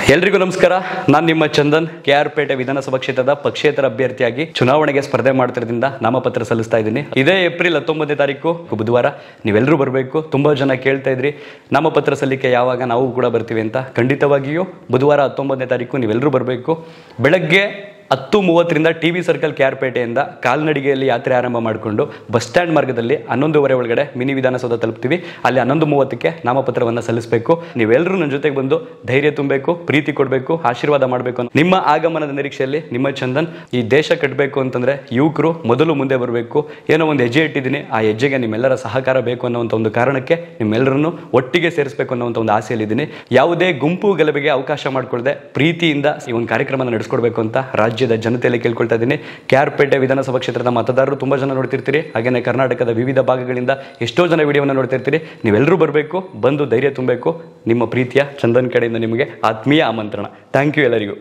ಎಲ್ರಿಗೂ ನಮಸ್ಕಾರ ನಾನು ನಿಮ್ಮ ಚಂದನ್ ಕೆ ಆರ್ ಪೇಟೆ ವಿಧಾನಸಭಾ ಕ್ಷೇತ್ರದ ಪಕ್ಷೇತರ ಅಭ್ಯರ್ಥಿಯಾಗಿ ಚುನಾವಣೆಗೆ ಸ್ಪರ್ಧೆ ಮಾಡ್ತಿರೋದ್ರಿಂದ ನಾಮಪತ್ರ ಸಲ್ಲಿಸ್ತಾ ಇದ್ದೀನಿ ಇದೇ ಏಪ್ರಿಲ್ ಹತ್ತೊಂಬತ್ತನೇ ತಾರೀಕು ಬುಧವಾರ ನೀವೆಲ್ಲರೂ ಬರಬೇಕು ತುಂಬಾ ಜನ ಕೇಳ್ತಾ ಇದ್ರಿ ನಾಮಪತ್ರ ಸಲ್ಲಿಕೆ ಯಾವಾಗ ನಾವು ಕೂಡ ಬರ್ತೀವಿ ಅಂತ ಖಂಡಿತವಾಗಿಯೂ ಬುಧವಾರ ಹತ್ತೊಂಬತ್ತನೇ ತಾರೀಕು ನೀವೆಲ್ಲರೂ ಬರಬೇಕು ಬೆಳಗ್ಗೆ ಹತ್ತು ಮೂವತ್ತರಿಂದ T V circle K R ಪೇಟೆಯಿಂದ ಕಾಲ್ನಡಿಗೆಯಲ್ಲಿ ಯಾತ್ರೆ ಆರಂಭ ಮಾಡಿಕೊಂಡು ಬಸ್ ಸ್ಟ್ಯಾಂಡ್ ಮಾರ್ಗದಲ್ಲಿ ಹನ್ನೊಂದುವರೆ ಒಳಗಡೆ ಮಿನಿ ವಿಧಾನಸೌಧ ತಲುಪ್ತೀವಿ ಅಲ್ಲಿ ಹನ್ನೊಂದು ಮೂವತ್ತಕ್ಕೆ ನಾಮಪತ್ರವನ್ನು ಸಲ್ಲಿಸಬೇಕು ನೀವೆಲ್ಲರೂ ನನ್ನ ಜೊತೆಗೆ ಬಂದು ಧೈರ್ಯ ತುಂಬಬೇಕು ಪ್ರೀತಿ ಕೊಡಬೇಕು ಆಶೀರ್ವಾದ ಮಾಡಬೇಕು ನಿಮ್ಮ ಆಗಮನದ ನಿರೀಕ್ಷೆಯಲ್ಲಿ ನಿಮ್ಮ ಚಂದನ್ ಈ ದೇಶ ಕಟ್ಟಬೇಕು ಅಂತಂದ್ರೆ ಯುವಕರು ಮೊದಲು ಮುಂದೆ ಬರಬೇಕು ಏನೋ ಒಂದು ಹೆಜ್ಜೆ ಇಟ್ಟಿದ್ದೀನಿ ಆ ಹೆಜ್ಜೆಗೆ ನಿಮ್ಮೆಲ್ಲರ ಸಹಕಾರ ಬೇಕು ಅನ್ನೋಂಥ ಒಂದು ಕಾರಣಕ್ಕೆ ನಿಮ್ಮೆಲ್ಲರನ್ನು ಒಟ್ಟಿಗೆ ಸೇರಿಸಬೇಕು ಅನ್ನೋಂಥ ಒಂದು ಆಸೆಯಲ್ಲಿದ್ದೀನಿ ಯಾವುದೇ ಗುಂಪು ಗಲಭೆಗೆ ಅವಕಾಶ ಮಾಡಿಕೊಳ್ಳದೆ ಪ್ರೀತಿಯಿಂದ ಈ ಒಂದು ಕಾರ್ಯಕ್ರಮ ನಡೆಸ್ಕೊಡ್ಬೇಕು ಅಂತ ರಾಜ್ಯದ ಜನತೆಯಲ್ಲಿ ಕೇಳ್ಕೊಳ್ತಾ ಇದ್ದೀನಿ ಕೆ ಆರ್ ಪೇಟೆ ವಿಧಾನಸಭಾ ಕ್ಷೇತ್ರದ ಮತದಾರರು ತುಂಬ ಜನ ನೋಡ್ತಿರ್ತೀರಿ ಹಾಗೆಯೇ ಕರ್ನಾಟಕದ ವಿವಿಧ ಭಾಗಗಳಿಂದ ಎಷ್ಟೋ ಜನ ವಿಡಿಯೋವನ್ನು ನೋಡ್ತಿರ್ತೀರಿ ನೀವೆಲ್ಲರೂ ಬರಬೇಕು ಬಂದು ಧೈರ್ಯ ತುಂಬಬೇಕು ನಿಮ್ಮ ಪ್ರೀತಿಯ ಚಂದನ್ ಕಡೆಯಿಂದ ನಿಮಗೆ ಆತ್ಮೀಯ ಆಮಂತ್ರಣ ಥ್ಯಾಂಕ್ ಯು ಎಲ್ಲರಿಗೂ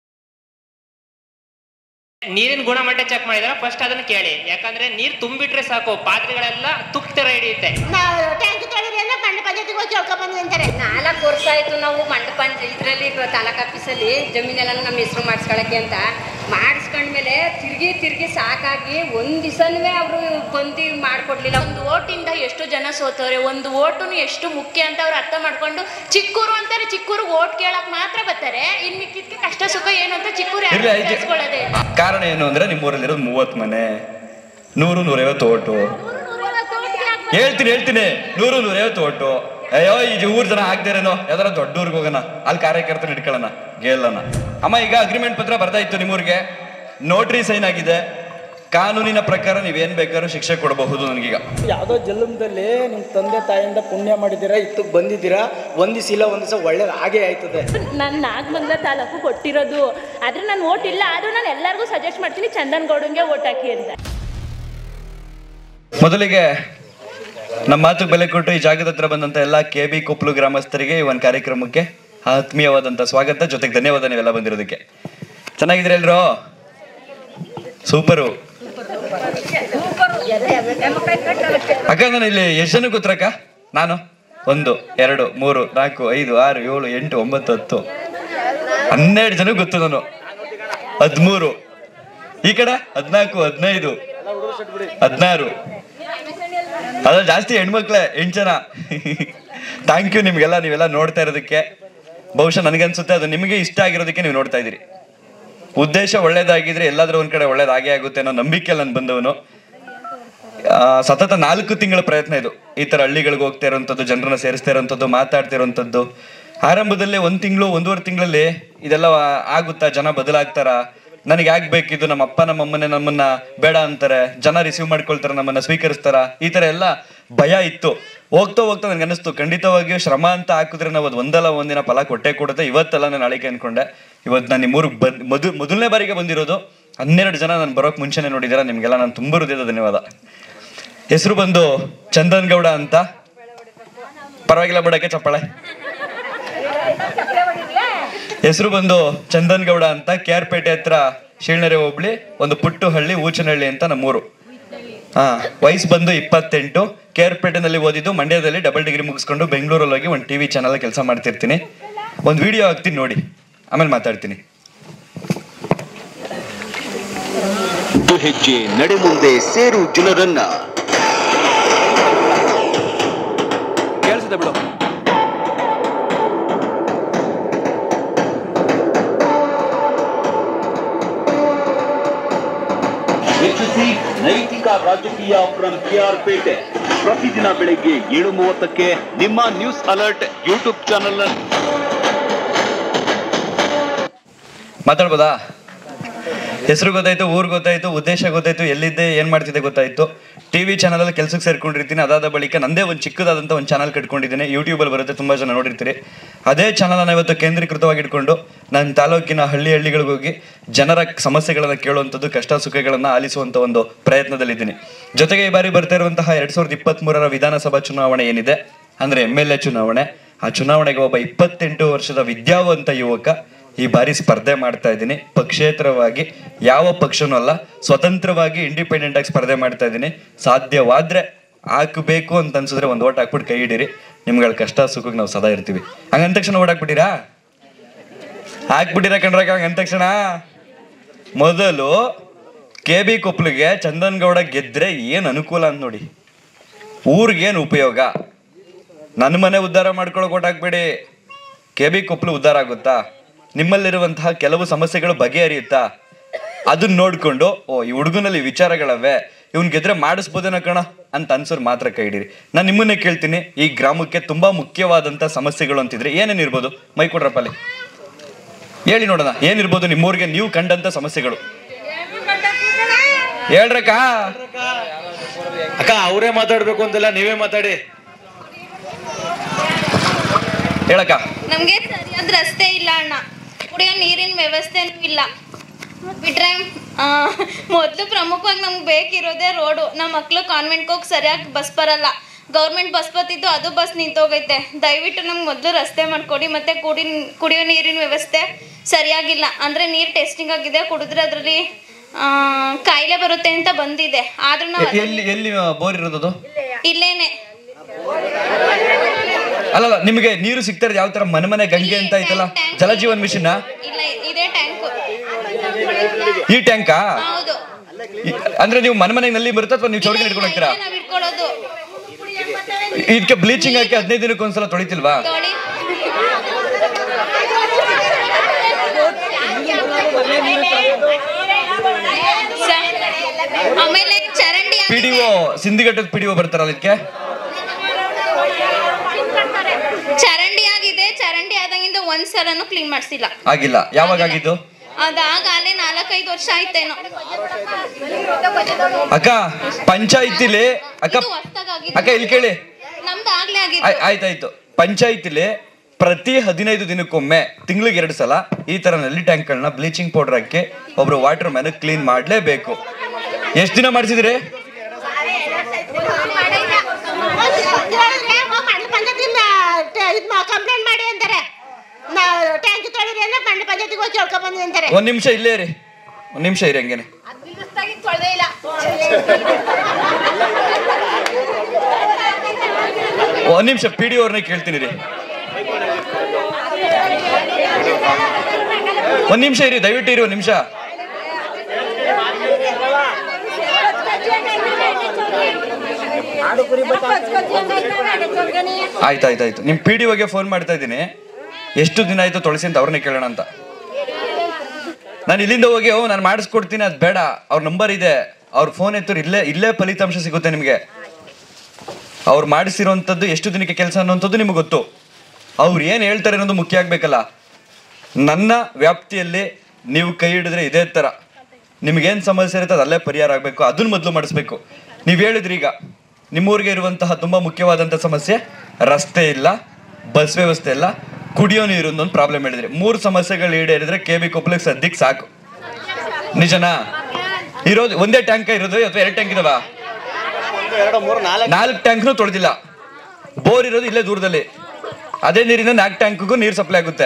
ನೀರಿನ ಗುಣಮಟ್ಟ ಚೆಕ್ ಮಾಡಿದ್ರೆ ಫಸ್ಟ್ ಅದನ್ನ ಕೇಳಿ ಯಾಕಂದ್ರೆ ನೀರ್ ತುಂಬಿಟ್ರೆ ಸಾಕು ಪಾತ್ರೆಗಳೆಲ್ಲ ತುಪ್ಪ ತರ ಹಿಡಿಯುತ್ತೆ ನಾವು ಟ್ಯಾಂಕ್ ತೊಳೆದ್ರೆ ಎಲ್ಲ ಮಂಡ ಪಂಚಾಯತಿಗೆ ಹೋಗಿ ಕೇಳ್ಕೊಂಡ್ ಬಂದ್ವಿ ಅಂತಾರೆ ನಾಲ್ಕು ವರ್ಷ ಆಯ್ತು ನಾವು ಮಂಟಪ ಇದರಲ್ಲಿ ತಾಲೂಕ್ ಆಫೀಸಲ್ಲಿ ಜಮೀನೆಲ್ಲ ನಮ್ಮ ಹೆಸರು ಮಾಡಿಸ್ಕೊಳಕ್ಕೆ ಅಂತ ಮಾಡಿಸ್ಕೊಂಡ್ಮೇಲೆ ತಿರ್ಗಿ ತಿರ್ಗಿ ಸಾಕಾಗಿ ಒಂದ್ ದಿವಸನೂ ಅವರು ಬಂದು ಮಾಡ್ಕೊಡ್ಲಿಲ್ಲ ಒಂದು ಓಟಿಂದ ಎಷ್ಟು ಜನ ಸೋತವ್ರೆ ಒಂದು ಓಟುನು ಎಷ್ಟು ಮುಖ್ಯ ಅಂತ ಅವ್ರು ಅರ್ಥ ಮಾಡ್ಕೊಂಡು ಚಿಕ್ಕೂರು ಅಂತಾರೆ ಚಿಕ್ಕೂರು ಓಟ್ ಕೇಳಕ್ ಮಾತ್ರ ಬರ್ತಾರೆ ಇನ್ ಮಿಕ್ಕಿದ್ಕೆ ಕಷ್ಟ ಸುಖ ಏನು ಅಂತ ಚಿಕ್ಕೂರು ಯಾರು ಇರ್ಲಿ, ಐತಿ- ಕೇಳಿಸ್ಕೊಳ್ಳೋದೇ ಇಲ್ಲ. ಕಾರಣ ಏನು ಅಂದ್ರೆ ನಿಮ್ಮೂರಲ್ಲಿರೋದು ಮೂವತ್ತು ಮನೆ ನೂರು ನೂರೈವತ್ತು ಓಟು ಹೇಳ್ತೀನಿ ಹೇಳ್ತೀನಿ ನೂರು ನೂರೈವತ್ತು ಓಟು ಅಯ್ಯೋ ಈ ಊರ್ ಜನ ಆಗ್ದೇರೇನೋ ಯಾವ್ದಾರ ದೊಡ್ಡ ಊರಿಗೆ ಹೋಗೋಣ ಅಲ್ಲಿ ಕಾರ್ಯಕರ್ತನ ಇಟ್ಕೊಳ್ಳೋಣ ಗೆಲ್ಲಣ ಅಮ್ಮ ಈಗ ಅಗ್ರಿಮೆಂಟ್ ಪತ್ರ ಬರ್ದಾಯ್ತು ನಿಮ್ಮೂರಿಗೆ ನೋಟ್ರಿ ಸೈನ್ ಆಗಿದೆ ಕಾನೂನಿನ ಪ್ರಕಾರ ನೀವೇನ್ ಬೇಕಾದ್ರೂ ಶಿಕ್ಷೆ ಕೊಡಬಹುದು ನನಗೀಗ ಯಾವುದೋ ಜನ್ಮದಲ್ಲಿ ನಿಮ್ಮ ತಂದೆ ತಾಯಿಯಿಂದ ಪುಣ್ಯ ಮಾಡಿದ್ದೀರಾ ಇತ್ತಕ್ಕೆ ಬಂದಿದ್ದೀರಾ ಒಂದು ದಿವಸ ಇಲ್ಲ ಒಂದು ದಿವಸ ಒಳ್ಳೇದು ಹಾಗೇ ಆಯ್ತದೆ ನಾನು ನಾಗಮಂಗಲ ತಾಲೂಕು ಕೊಟ್ಟಿರೋದು ಆದ್ರೆ ನಾನು ಓಟ್ ಇಲ್ಲ ಆದ್ರೂ ನಾನು ಎಲ್ಲರಿಗೂ ಸಜೆಸ್ಟ್ ಮಾಡ್ತೀನಿ ಚಂದನ್ ಗೌಡಂಗೆ ಓಟ್ ಹಾಕಿ ಅಂತ ಮೊದಲಿಗೆ ನಮ್ಮ ಮಾತು ಬೆಲೆ ಕೊಟ್ಟು ಈ ಜಾಗದ ಹತ್ರ ಬಂದಂತ ಎಲ್ಲ ಕೆ ಬಿ ಕೊಪ್ಪಲು ಗ್ರಾಮಸ್ಥರಿಗೆ ಈ ಒಂದು ಕಾರ್ಯಕ್ರಮಕ್ಕೆ ಆತ್ಮೀಯವಾದಂತ ಸ್ವಾಗತ ಜೊತೆಗೆ ಧನ್ಯವಾದ ನೀವೆಲ್ಲ ಬಂದಿರೋದಕ್ಕೆ ಚೆನ್ನಾಗಿದ್ರೆ ಎಲ್ರು ಸೂಪರು ಅಕ್ಕ ನಾನು ಇಲ್ಲಿ ಎಷ್ಟು ಜನ ಗೊತ್ತರಕ್ಕ ನಾನು ಒಂದು ಎರಡು ಮೂರು ನಾಲ್ಕು ಐದು ಆರು ಏಳು ಎಂಟು ಒಂಬತ್ತು ಹತ್ತು ಹನ್ನೆರಡು ಜನ ಗೊತ್ತು ನಾನು ಹದಿಮೂರು ಈ ಕಡೆ ಹದಿನಾಲ್ಕು ಹದಿನೈದು ಹದಿನಾರು ಅದ್ರಲ್ಲಿ ಜಾಸ್ತಿ ಹೆಣ್ಮಕ್ಳೇ ಎಂಟು ಜನ ಥ್ಯಾಂಕ್ ಯು ನಿಮ್ಗೆಲ್ಲ ನೀವೆಲ್ಲ ನೋಡ್ತಾ ಇರೋದಕ್ಕೆ ಬಹುಶಃ ನನಗನ್ಸುತ್ತೆ ಅದು ನಿಮಗೆ ಇಷ್ಟ ಆಗಿರೋದಕ್ಕೆ ನೀವು ನೋಡ್ತಾ ಇದ್ದೀರಿ ಉದ್ದೇಶ ಒಳ್ಳೇದಾಗಿದ್ರೆ ಎಲ್ಲಾದ್ರೂ ಒಂದ್ ಕಡೆ ಒಳ್ಳೇದಾಗೇ ಆಗುತ್ತೆ ಅನ್ನೋ ನಂಬಿಕೆಯಲ್ಲಿ ನಾನು ಬಂದವನು ಆ, ಸತತ ನಾಲ್ಕು ತಿಂಗಳ ಪ್ರಯತ್ನ ಇದು ಈ ತರ ಹಳ್ಳಿಗಳಿಗೆ ಹೋಗ್ತಾ ಇರೋಂಥದ್ದು ಜನರನ್ನ ಸೇರಿಸ್ತಾ ಇರೋಂಥದ್ದು ಮಾತಾಡ್ತಾ ಇರೋಂಥದ್ದು ಆರಂಭದಲ್ಲಿ ಒಂದ್ ತಿಂಗಳು ಒಂದೂವರೆ ತಿಂಗಳಲ್ಲಿ ಇದೆಲ್ಲ ಆಗುತ್ತಾ ಜನ ಬದಲಾಗ್ತಾರ ನನಗೆ ಆಗ್ಬೇಕಿದು ನಮ್ಮ ಅಪ್ಪ ನಮ್ಮ ಅಮ್ಮನೇ ನಮ್ಮನ್ನ ಬೇಡ ಅಂತಾರೆ ಜನ ರಿಸೀವ್ ಮಾಡ್ಕೊಳ್ತಾರೆ ನಮ್ಮನ್ನ ಸ್ವೀಕರಿಸ್ತಾರ ಈ ತರ ಎಲ್ಲ ಭಯ ಇತ್ತು ಹೋಗ್ತಾ ಹೋಗ್ತಾ ನನ್ಗೆ ಅನಿಸ್ತು ಖಂಡಿತವಾಗಿಯೂ ಶ್ರಮ ಅಂತ ಹಾಕಿದ್ರೆ ನಾವು ಅದು ಒಂದಲ್ಲ ಒಂದಿನ ಫಲ ಕೊಟ್ಟೆ ಕೊಡುತ್ತೆ ಇವತ್ತಲ್ಲ ನಾನು ನಾಳೆಗೆ ಅನ್ಕೊಂಡೆ ಇವತ್ತು ನಾನು ನಿಮ್ಮೂರಿಗೆ ಬಂದ್ ಮೊದಲು ಮೊದಲನೇ ಬಾರಿಗೆ ಬಂದಿರೋದು ಹನ್ನೆರಡು ಜನ ನಾನು ಬರೋಕ್ ಮುಂಚೆನೆ ನೋಡಿದ್ದೀರಾ ನಿಮ್ಗೆಲ್ಲ ನಾನು ತುಂಬ ಹೃದಯದ ಧನ್ಯವಾದ ಹೆಸರು ಬಂದು ಚಂದನ್ ಗೌಡ ಅಂತ ಪರವಾಗಿಲ್ಲ ಬಿಡಕ್ಕೆ ಚಪ್ಪಾಳೆ ಹೆಸರು ಬಂದು ಚಂದನ್ ಗೌಡ ಅಂತ ಕೆ ಆರ್ ಪೇಟೆ ಹತ್ರ ಶೀಳ್ನೆರೆ ಹೋಬಳಿ ಒಂದು ಪುಟ್ಟು ಹಳ್ಳಿ ಊಚನಹಳ್ಳಿ ಅಂತ ನಮ್ಮೂರು ಹಾ ವಯಸ್ಸು ಬಂದು ಇಪ್ಪತ್ತೆಂಟು ಕೆ ಆರ್ ಪೇಟೆನಲ್ಲಿ ಓದಿದ್ದು ಮಂಡ್ಯದಲ್ಲಿ ಡಬಲ್ ಡಿಗ್ರಿ ಮುಗಿಸ್ಕೊಂಡು ಬೆಂಗಳೂರಲ್ಲಿ ಹೋಗಿ ಒಂದು ಟಿವಿ ಚಾನಲ್ ಕೆಲಸ ಮಾಡ್ತಿರ್ತೀನಿ ಒಂದು ವಿಡಿಯೋ ಹಾಕ್ತೀನಿ ನೋಡಿ ಆಮೇಲೆ ಮಾತಾಡ್ತೀನಿ ಒಂದು ಹೆಜ್ಜೆ ನಡೆ ಮುಂದೆ ಸೇರು ಜನರನ್ನ ಕೇಳಿಸುತ್ತೆ ಬಿಡು ವೀಕ್ಷಿಸಿ ನೈತಿಕ ರಾಜಕೀಯ ಫ್ರಮ್ ಕೆಆರ್ ಪೇಟೆ ಪ್ರತಿದಿನ ಬೆಳಗ್ಗೆ ಏಳು ಮೂವತ್ತಕ್ಕೆ ನಿಮ್ಮ ನ್ಯೂಸ್ ಅಲರ್ಟ್ ಯೂಟ್ಯೂಬ್ ಚಾನಲ್ ಮಾತಾಡ್ಬೋದಾ ಹೆಸರು ಗೊತ್ತಾಯ್ತು ಊರು ಗೊತ್ತಾಯ್ತು ಉದ್ದೇಶ ಗೊತ್ತಾಯ್ತು ಎಲ್ಲಿದ್ದೆ ಏನ್ ಮಾಡ್ತಿದ್ದೆ ಗೊತ್ತಾಯ್ತು ಟಿವಿ ಚಾನಲ್ ಅಲ್ಲಿ ಕೆಲಸಕ್ಕೆ ಸೇರ್ಕೊಂಡಿರ್ತೀನಿ ಅದಾದ ಬಳಿಕ ನಂದೇ ಒಂದು ಚಿಕ್ಕದಾದಂಥ ಒಂದು ಚಾನಲ್ ಕಟ್ಕೊಂಡಿದ್ದೀನಿ ಯೂಟ್ಯೂಬಲ್ಲಿ ಬರುತ್ತೆ ತುಂಬಾ ಜನ ನೋಡಿರ್ತೀರಿ ಅದೇ ಚಾನಲ್ ಇವತ್ತು ಕೇಂದ್ರೀಕೃತವಾಗಿ ಇಟ್ಕೊಂಡು ನನ್ನ ತಾಲೂಕಿನ ಹಳ್ಳಿ ಹಳ್ಳಿಗಳಿಗೆ ಹೋಗಿ ಜನರ ಸಮಸ್ಯೆಗಳನ್ನ ಕೇಳುವಂಥದ್ದು ಕಷ್ಟ ಸುಖಗಳನ್ನ ಆಲಿಸುವಂತ ಒಂದು ಪ್ರಯತ್ನದಲ್ಲಿದ್ದೀನಿ ಜೊತೆಗೆ ಈ ಬಾರಿ ಬರ್ತಾ ಇರುವಂತಹ ಎರಡ್ ಸಾವಿರದ ಇಪ್ಪತ್ತ್ ಮೂರರ ವಿಧಾನಸಭಾ ಚುನಾವಣೆ ಏನಿದೆ ಅಂದ್ರೆ ಎಮ್ ಎಲ್ ಎ ಚುನಾವಣೆ ಆ ಚುನಾವಣೆಗೆ ಒಬ್ಬ ಇಪ್ಪತ್ತೆಂಟು ವರ್ಷದ ವಿದ್ಯಾವಂತ ಯುವಕ ಈ ಬಾರಿ ಸ್ಪರ್ಧೆ ಮಾಡ್ತಾ ಇದ್ದೀನಿ ಪಕ್ಷೇತರವಾಗಿ ಯಾವ ಪಕ್ಷನೂ ಅಲ್ಲ ಸ್ವತಂತ್ರವಾಗಿ ಇಂಡಿಪೆಂಡೆಂಟ್ ಆಗಿ ಸ್ಪರ್ಧೆ ಮಾಡ್ತಾ ಇದ್ದೀನಿ ಸಾಧ್ಯವಾದ್ರೆ ಹಾಕಬೇಕು ಅಂತ ಅನ್ಸಿದ್ರೆ ಒಂದು ಓಟ್ ಹಾಕ್ಬಿಟ್ಟು ಕೈ ಹಿಡೀರಿ ನಿಮ್ಗಳ ಕಷ್ಟ ಸುಖಕ್ಕೆ ನಾವು ಸದಾ ಇರ್ತೀವಿ ಹಂಗಂದ ತಕ್ಷಣ ಓಟ್ ಹಾಕ್ಬಿಟ್ಟಿರಾ ಹಾಕ್ಬಿಟ್ಟಿರ ಕಣ್ರಕ್ಕ ಅಂದ ತಕ್ಷಣ ಮೊದಲು ಕೆ ಬಿ ಕೊಪ್ಪಳಿಗೆ ಚಂದನ್ ಗೌಡ ಗೆದ್ರೆ ಏನ್ ಅನುಕೂಲ ಅಂತ ನೋಡಿ ಊರಿಗೇನು ಉಪಯೋಗ ನನ್ನ ಮನೆ ಉದ್ಧಾರ ಮಾಡ್ಕೊಳಕ್ ಹಾಕ್ಬೇಡಿ ಕೆ ಬಿ ಕೊಪ್ಪಳು ಉದ್ಧಾರ ಆಗುತ್ತಾ ನಿಮ್ಮಲ್ಲಿರುವಂತಹ ಕೆಲವು ಸಮಸ್ಯೆಗಳು ಬಗೆಹರಿಯುತ್ತಾ ಅದನ್ನ ನೋಡ್ಕೊಂಡು ಓ ಈ ಹುಡುಗನಲ್ಲಿ ವಿಚಾರಗಳವೆ ಇವ್ನ್ ಗೆದ್ರೆ ಮಾಡಿಸ್ಬೋದೇನೋ ಕಣ ಅಂತ ಅನ್ಸೋರು ಮಾತ್ರ ಕೈ ಹಿಡೀರಿ ನಾನು ನಿಮ್ಮನ್ನೇ ಕೇಳ್ತೀನಿ ಈ ಗ್ರಾಮಕ್ಕೆ ತುಂಬಾ ಮುಖ್ಯವಾದಂತ ಸಮಸ್ಯೆಗಳು ಅಂತಿದ್ರೆ ಏನೇನಿರ್ಬೋದು ಮೈ ಕೊಡ್ರಪ್ಪ ಅಲ್ಲಿ ಹೇಳಿ ನೋಡೋಣ ಏನಿರ್ಬೋದು ನಿಮ್ಮೂರಿಗೆ ನೀವು ಕಂಡಂತ ಸಮಸ್ಯೆಗಳು ಹೇಳ್ರಕ್ಕ ಅಕ್ಕ ಅವರೇ ಮಾತಾಡ್ಬೇಕು ಅಂತಿಲ್ಲ ನೀವೇ ಮಾತಾಡಿ ಹೇಳಕ್ಕ ನಮಗೆ ಸರಿಯಾದ ರಸ್ತೆ ಇಲ್ಲ ಅಣ್ಣ ಕುಡಿಯೋ ನೀರಿನ ವ್ಯವಸ್ಥೆನೂ ಇಲ್ಲ ಬಿಟ್ರೆ ಮೊದಲು ಪ್ರಮುಖವಾಗಿ ನಮ್ಗೆ ಬೇಕಿರೋದೇ ರೋಡು ನಮ್ಮ ಮಕ್ಕಳು ಕಾನ್ವೆಂಟ್ಗೆ ಹೋಗಿ ಸರಿಯಾಗಿ ಬಸ್ ಬರಲ್ಲ ಗೌರ್ಮೆಂಟ್ ಬಸ್ ಬರ್ತಿದ್ದು ಅದು ಬಸ್ ನಿಂತೋಗೈತೆ ದಯವಿಟ್ಟು ನಮ್ಗೆ ಮೊದಲು ರಸ್ತೆ ಮಾಡಿಕೊಡಿ ಮತ್ತು ಕುಡಿ ಕುಡಿಯೋ ನೀರಿನ ವ್ಯವಸ್ಥೆ ಸರಿಯಾಗಿಲ್ಲ ಅಂದರೆ ನೀರು ಟೆಸ್ಟಿಂಗ್ ಆಗಿದೆ ಕುಡಿದ್ರೆ ಅದರಲ್ಲಿ ಕಾಯಿಲೆ ಬರುತ್ತೆ ಅಂತ ಬಂದಿದೆ ಆದ್ರೂ ನಾವು ಎ- ಎಲ್ಲಿ ಎಲ್ಲಿ ಬೋರ್ ಇರೋದು ಇಲ್ಲೇನೆ ಅಲ್ಲಲ್ಲ ನಿಮಗೆ ನೀರು ಸಿಗ್ತಾ ಇರೋದು ಯಾವ ತರ ಮನೆ ಮನೆ ಗಂಗೆ ಅಂತ ಐತಲ್ಲ ಜಲಜೀವನ್ ಮಿಷನ್ ಇಲ್ಲ ಇದೇ ಟ್ಯಾಂಕು ಈ ಟ್ಯಾಂಕಾ ಹೌದು ಈ- ಅಂದ್ರೆ ನೀವು ಮನೆ ಮನೆಗೆ ನಲ್ಲಿ ಬರುತ್ತೆ ಅಥವಾ ನೀವು ಚೌಡಿಗೆ ಇಟ್ಕೊಂಡು ಹೋಗ್ತೀರಾ ನಾವ್ ಇಟ್ಕೊಳ್ಳೋದು ಇದಕ್ಕೆ ಬ್ಲೀಚಿಂಗ್ ಹಾಕಿ ಹದಿನೈದು ದಿನಕ್ಕೆ ಒಂದ್ಸಲ ತೊಳಿತಿಲ್ವಾ ತೊಳಿ ಸ- ಆಮೇಲೆ ಚರಂಡಿ ಪಿ ಡಿ ಒ ಸಿಂಧಿಘಟ್ಟದ ಪಿ ಡಿ ಒ ಬರ್ತಾರಲ್ಲ ಇದಕ್ಕೆ ಚರಂಡಿ ಆಗಿದೆ ಚರಂಡಿ ಆದಂಗಿಂದ ಒಂದ್ ಸಲನು ಕ್ಲೀನ್ ಮಾಡ್ಸಿಲ್ಲ ಆಗಿಲ್ಲ ಯಾವಾಗ ಆಗಿದ್ದು ಅದಾಗಲೇ ನಾಲ್ಕೈದು ವರ್ಷ ಆಯ್ತೇನೋ ಅಕ್ಕ ಪಂಚಾಯತಿಲಿ ಅಕ್ಕ ಇದು ಹೊಸ್ದಾಗಾಗಿದೆ. ಅಕ್ಕ ಇಲ್ಲಿ ಕೇಳಿ ನಮ್ದು ಆಗ್ಲೇ ಆಯ್- ಆಗಿತ್ತು ಆಯ್ತಾಯ್ತು ಪಂಚಾಯತಿಲಿ ಪ್ರತಿ ಹದಿನೈದು ದಿನಕ್ಕೊಮ್ಮೆ ತಿಂಗಳಿಗೆ ಎರಡು ಸಲ ಈ ತರ ನಲ್ಲಿ ಟ್ಯಾಂಕ್ಗಳನ್ನ ಬ್ಲೀಚಿಂಗ್ ಪೌಡರ್ ಹಾಕಿ ಒಬ್ರು ವಾಟರ್ ಮ್ಯಾನ್ ಕ್ಲೀನ್ ಮಾಡ್ಲೇಬೇಕು ಎಷ್ಟು ದಿನ ಮಾಡಿಸಿದ್ರಿ ಕಂಪ್ಲೇಂಟ್ ಮಾಡಿ ಅಂತಾರೆ ಟ್ಯಾಂಕ್ ತೊಳಿರಿ ಅಂದ್ರೆ ಮಂಡ ಪಂಚಾಯತಿಗೆ ಹೋಗಿ ಕೇಳ್ಕೊಂಡ್ ಬಂದ್ವಿ ಅಂತಾರೆ ಒಂದ್ ನಿಮಿಷ ಇಲ್ಲೇ ಇರಿ ಒಂದ್ ನಿಮಿಷ ಇರಿ ಹಂಗೇನೆ ತೊಳೆದೇ ಇಲ್ಲ ಒಂದ್ ನಿಮಿಷ ಪಿ ಡಿ ಅವ್ರನ್ನ ಕೇಳ್ತೀನಿ ರೀ ಒಂದ್ ನಿಮಿಷ ಇರಿ ದಯವಿಟ್ಟು ಇರಿ ಒಂದ್ ನಿಮಿಷ ಆಯ್ತು ಆಯ್ತು ಆಯ್ತು ನಿಮ್ ಪಿ ಡಿ ಒಗೆ ಫೋನ್ ಮಾಡ್ತಾ ಇದ್ದೀನಿ ಎಷ್ಟು ದಿನ ಆಯ್ತು ತೊಳಸಿ ಅಂತ ಅವ್ರನ್ನೇ ಕೇಳೋಣ ಅಂತ ನಾನು ಇಲ್ಲಿಂದ ಹೋಗಿ ಓ ನಾನು ಮಾಡಿಸ್ಕೊಡ್ತೀನಿ ಅದು ಬೇಡ ಅವ್ರ ನಂಬರ್ ಇದೆ ಅವ್ರ ಫೋನ್ ಎತ್ತರು ಇಲ್ಲೇ ಇಲ್ಲೇ ಫಲಿತಾಂಶ ಸಿಗುತ್ತೆ ನಿಮಗೆ ಅವ್ರು ಮಾಡಿಸಿರುವಂಥದ್ದು ಎಷ್ಟು ದಿನಕ್ಕೆ ಕೆಲಸ ಅನ್ನುವಂಥದ್ದು ನಿಮಗೆ ಗೊತ್ತು ಅವ್ರು ಏನು ಹೇಳ್ತಾರೆ ಅನ್ನೋದು ಮುಖ್ಯ ಆಗ್ಬೇಕಲ್ಲ ನನ್ನ ವ್ಯಾಪ್ತಿಯಲ್ಲಿ ನೀವು ಕೈ ಹಿಡಿದ್ರೆ ಇದೇ ಥರ ನಿಮಗೇನು ಸಮಸ್ಯೆ ಇರುತ್ತೆ ಅದು ಅಲ್ಲೇ ಪರಿಹಾರ ಆಗಬೇಕು ಅದನ್ನ ಮೊದಲು ಮಾಡಿಸ್ಬೇಕು ನೀವು ಹೇಳಿದ್ರಿ ಈಗ ನಿಮ್ಮೂರಿಗೆ ಇರುವಂತಹ ತುಂಬ ಮುಖ್ಯವಾದಂಥ ಸಮಸ್ಯೆ ರಸ್ತೆ ಇಲ್ಲ ಬಸ್ ವ್ಯವಸ್ಥೆ ಇಲ್ಲ ಕುಡಿಯೋ ನೀರು ಒಂದು ಪ್ರಾಬ್ಲಮ್ ಹೇಳಿದ್ರಿ ಮೂರು ಸಮಸ್ಯೆಗಳು ಈಡೇರಿದ್ರೆ ಕೆ ಬಿ ಕೊಪ್ಪಳಿಗೆ ಸದ್ಯಕ್ಕೆ ಸಾಕು ನಿಜನಾ ಇರೋದು ಒಂದೇ ಟ್ಯಾಂಕ್ ಇರೋದು ಅಥವಾ ಎರಡು ಟ್ಯಾಂಕ್ ಇದಾವ ನಾಲ್ಕು ಟ್ಯಾಂಕ್ನು ತೊಳೆದಿಲ್ಲ ಬೋರ್ ಇರೋದು ಇಲ್ಲೇ ದೂರದಲ್ಲಿ ಅದೇ ನೀರಿಂದ ನಾಲ್ಕು ಟ್ಯಾಂಕ್ಗೂ ನೀರು ಸಪ್ಲೈ ಆಗುತ್ತೆ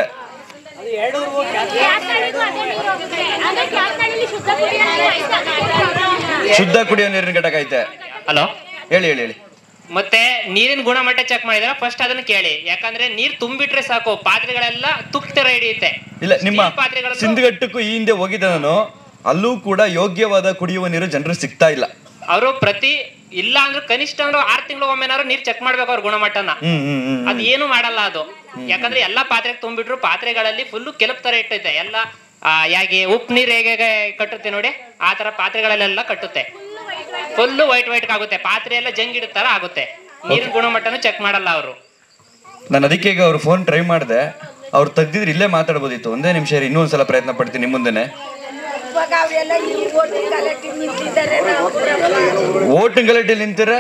ಶುದ್ಧ ಕುಡಿಯೋ ನೀರಿನ ಘಟಕ ಐತೆ ಹಲೋ ಹೇಳಿ ಹೇಳಿ ಹೇಳಿ ಮತ್ತೆ ನೀರಿನ ಗುಣಮಟ್ಟ ಚೆಕ್ ಮಾಡಿದ್ರೆ ಫಸ್ಟ್ ಅದನ್ನ ಕೇಳಿ ಯಾಕಂದ್ರೆ ನೀರ್ ತುಂಬಿಟ್ರೆ ಸಾಕು ಪಾತ್ರೆಗಳೆಲ್ಲ ತುಕ್ತರ ಹಿಡಿಯುತ್ತೆ ಇಲ್ಲ ನಿಮ್ಮ Steel ಪಾತ್ರೆಗಳದ್ದು- ಸಿಂಧಗಟ್ಟಕ್ಕೂ ಈ ಹಿಂದೆ ಹೋಗಿದ್ದೆ ನಾನು ಅಲ್ಲೂ ಕೂಡ ಯೋಗ್ಯವಾದ ಕುಡಿಯುವ ನೀರು ಜನರು ಸಿಗ್ತಾ ಇಲ್ಲ ಅವರು ಪ್ರತಿ ಇಲ್ಲ ಅಂದ್ರೆ ಕನಿಷ್ಠ ಅಂದ್ರೆ ಆರ್ ತಿಂಗಳು ಒಮ್ಮೆನಾರು ನೀರ್ ಚೆಕ್ ಮಾಡ್ಬೇಕು ಅವ್ರ ಗುಣಮಟ್ಟನ ಹ್ಮ್ ಹ್ಮ್ ಹ್ಮ್ ಅದ್ ಏನು ಮಾಡಲ್ಲ ಅದು ಯಾಕಂದ್ರೆ ಎಲ್ಲಾ ಪಾತ್ರೆಗೆ ತುಂಬಿಟ್ರು ಪಾತ್ರೆಗಳಲ್ಲಿ ಫುಲ್ಲು ಕೆಲಪ್ ತರ ಇಟ್ಟೈತೆ ಎಲ್ಲ ಆ, ಯಾಗೆ ಉಪ್ಪು ನೀರ್ ಹೇಗೆ ಕಟ್ಟುತ್ತೆ ನೋಡಿ ಆ ತರ ಪಾತ್ರೆಗಳಲ್ಲೆಲ್ಲ ಕಟ್ಟುತ್ತೆ ಫುಲ್ಲು ವೈಟ್ ವೈಟ್ ಆಗುತ್ತೆ ಪಾತ್ರೆ ಎಲ್ಲ ಜಂಗಿಡ ತರ ಆಗುತ್ತೆ ನೀರಿನ ಗುಣಮಟ್ಟನು ಚೆಕ್ ಮಾಡಲ್ಲ ಅವರು ನಾನು ಅದಕ್ಕೆ ಈಗ ಅವ್ರು ಫೋನ್ ಟ್ರೈ ಮಾಡಿದೆ ಅವ್ರು ತೆಗ್ದಿದ್ರೆ ಇಲ್ಲೇ ಮಾತಾಡ್ಬೋದಿತ್ತು ಒಂದೇ ನಿಮಿಷ ಇರಿ ಇನ್ನೊಂದ್ಸಲ ಪ್ರಯತ್ನ ಪಡ್ತೀನಿ ನಿಮ್ಮ ಮುಂದೆನೆ ಇವಾಗ ಅವರೆಲ್ಲ ಈ ಓಟಿ ಗಲಾಟೆ ನಿಂತಿದ್ದಾರೆ ನಾವು ಓಟಿಂಗ್ ಗಲಾಟೆಯಲ್ಲಿ ನಿಂತಿರೆ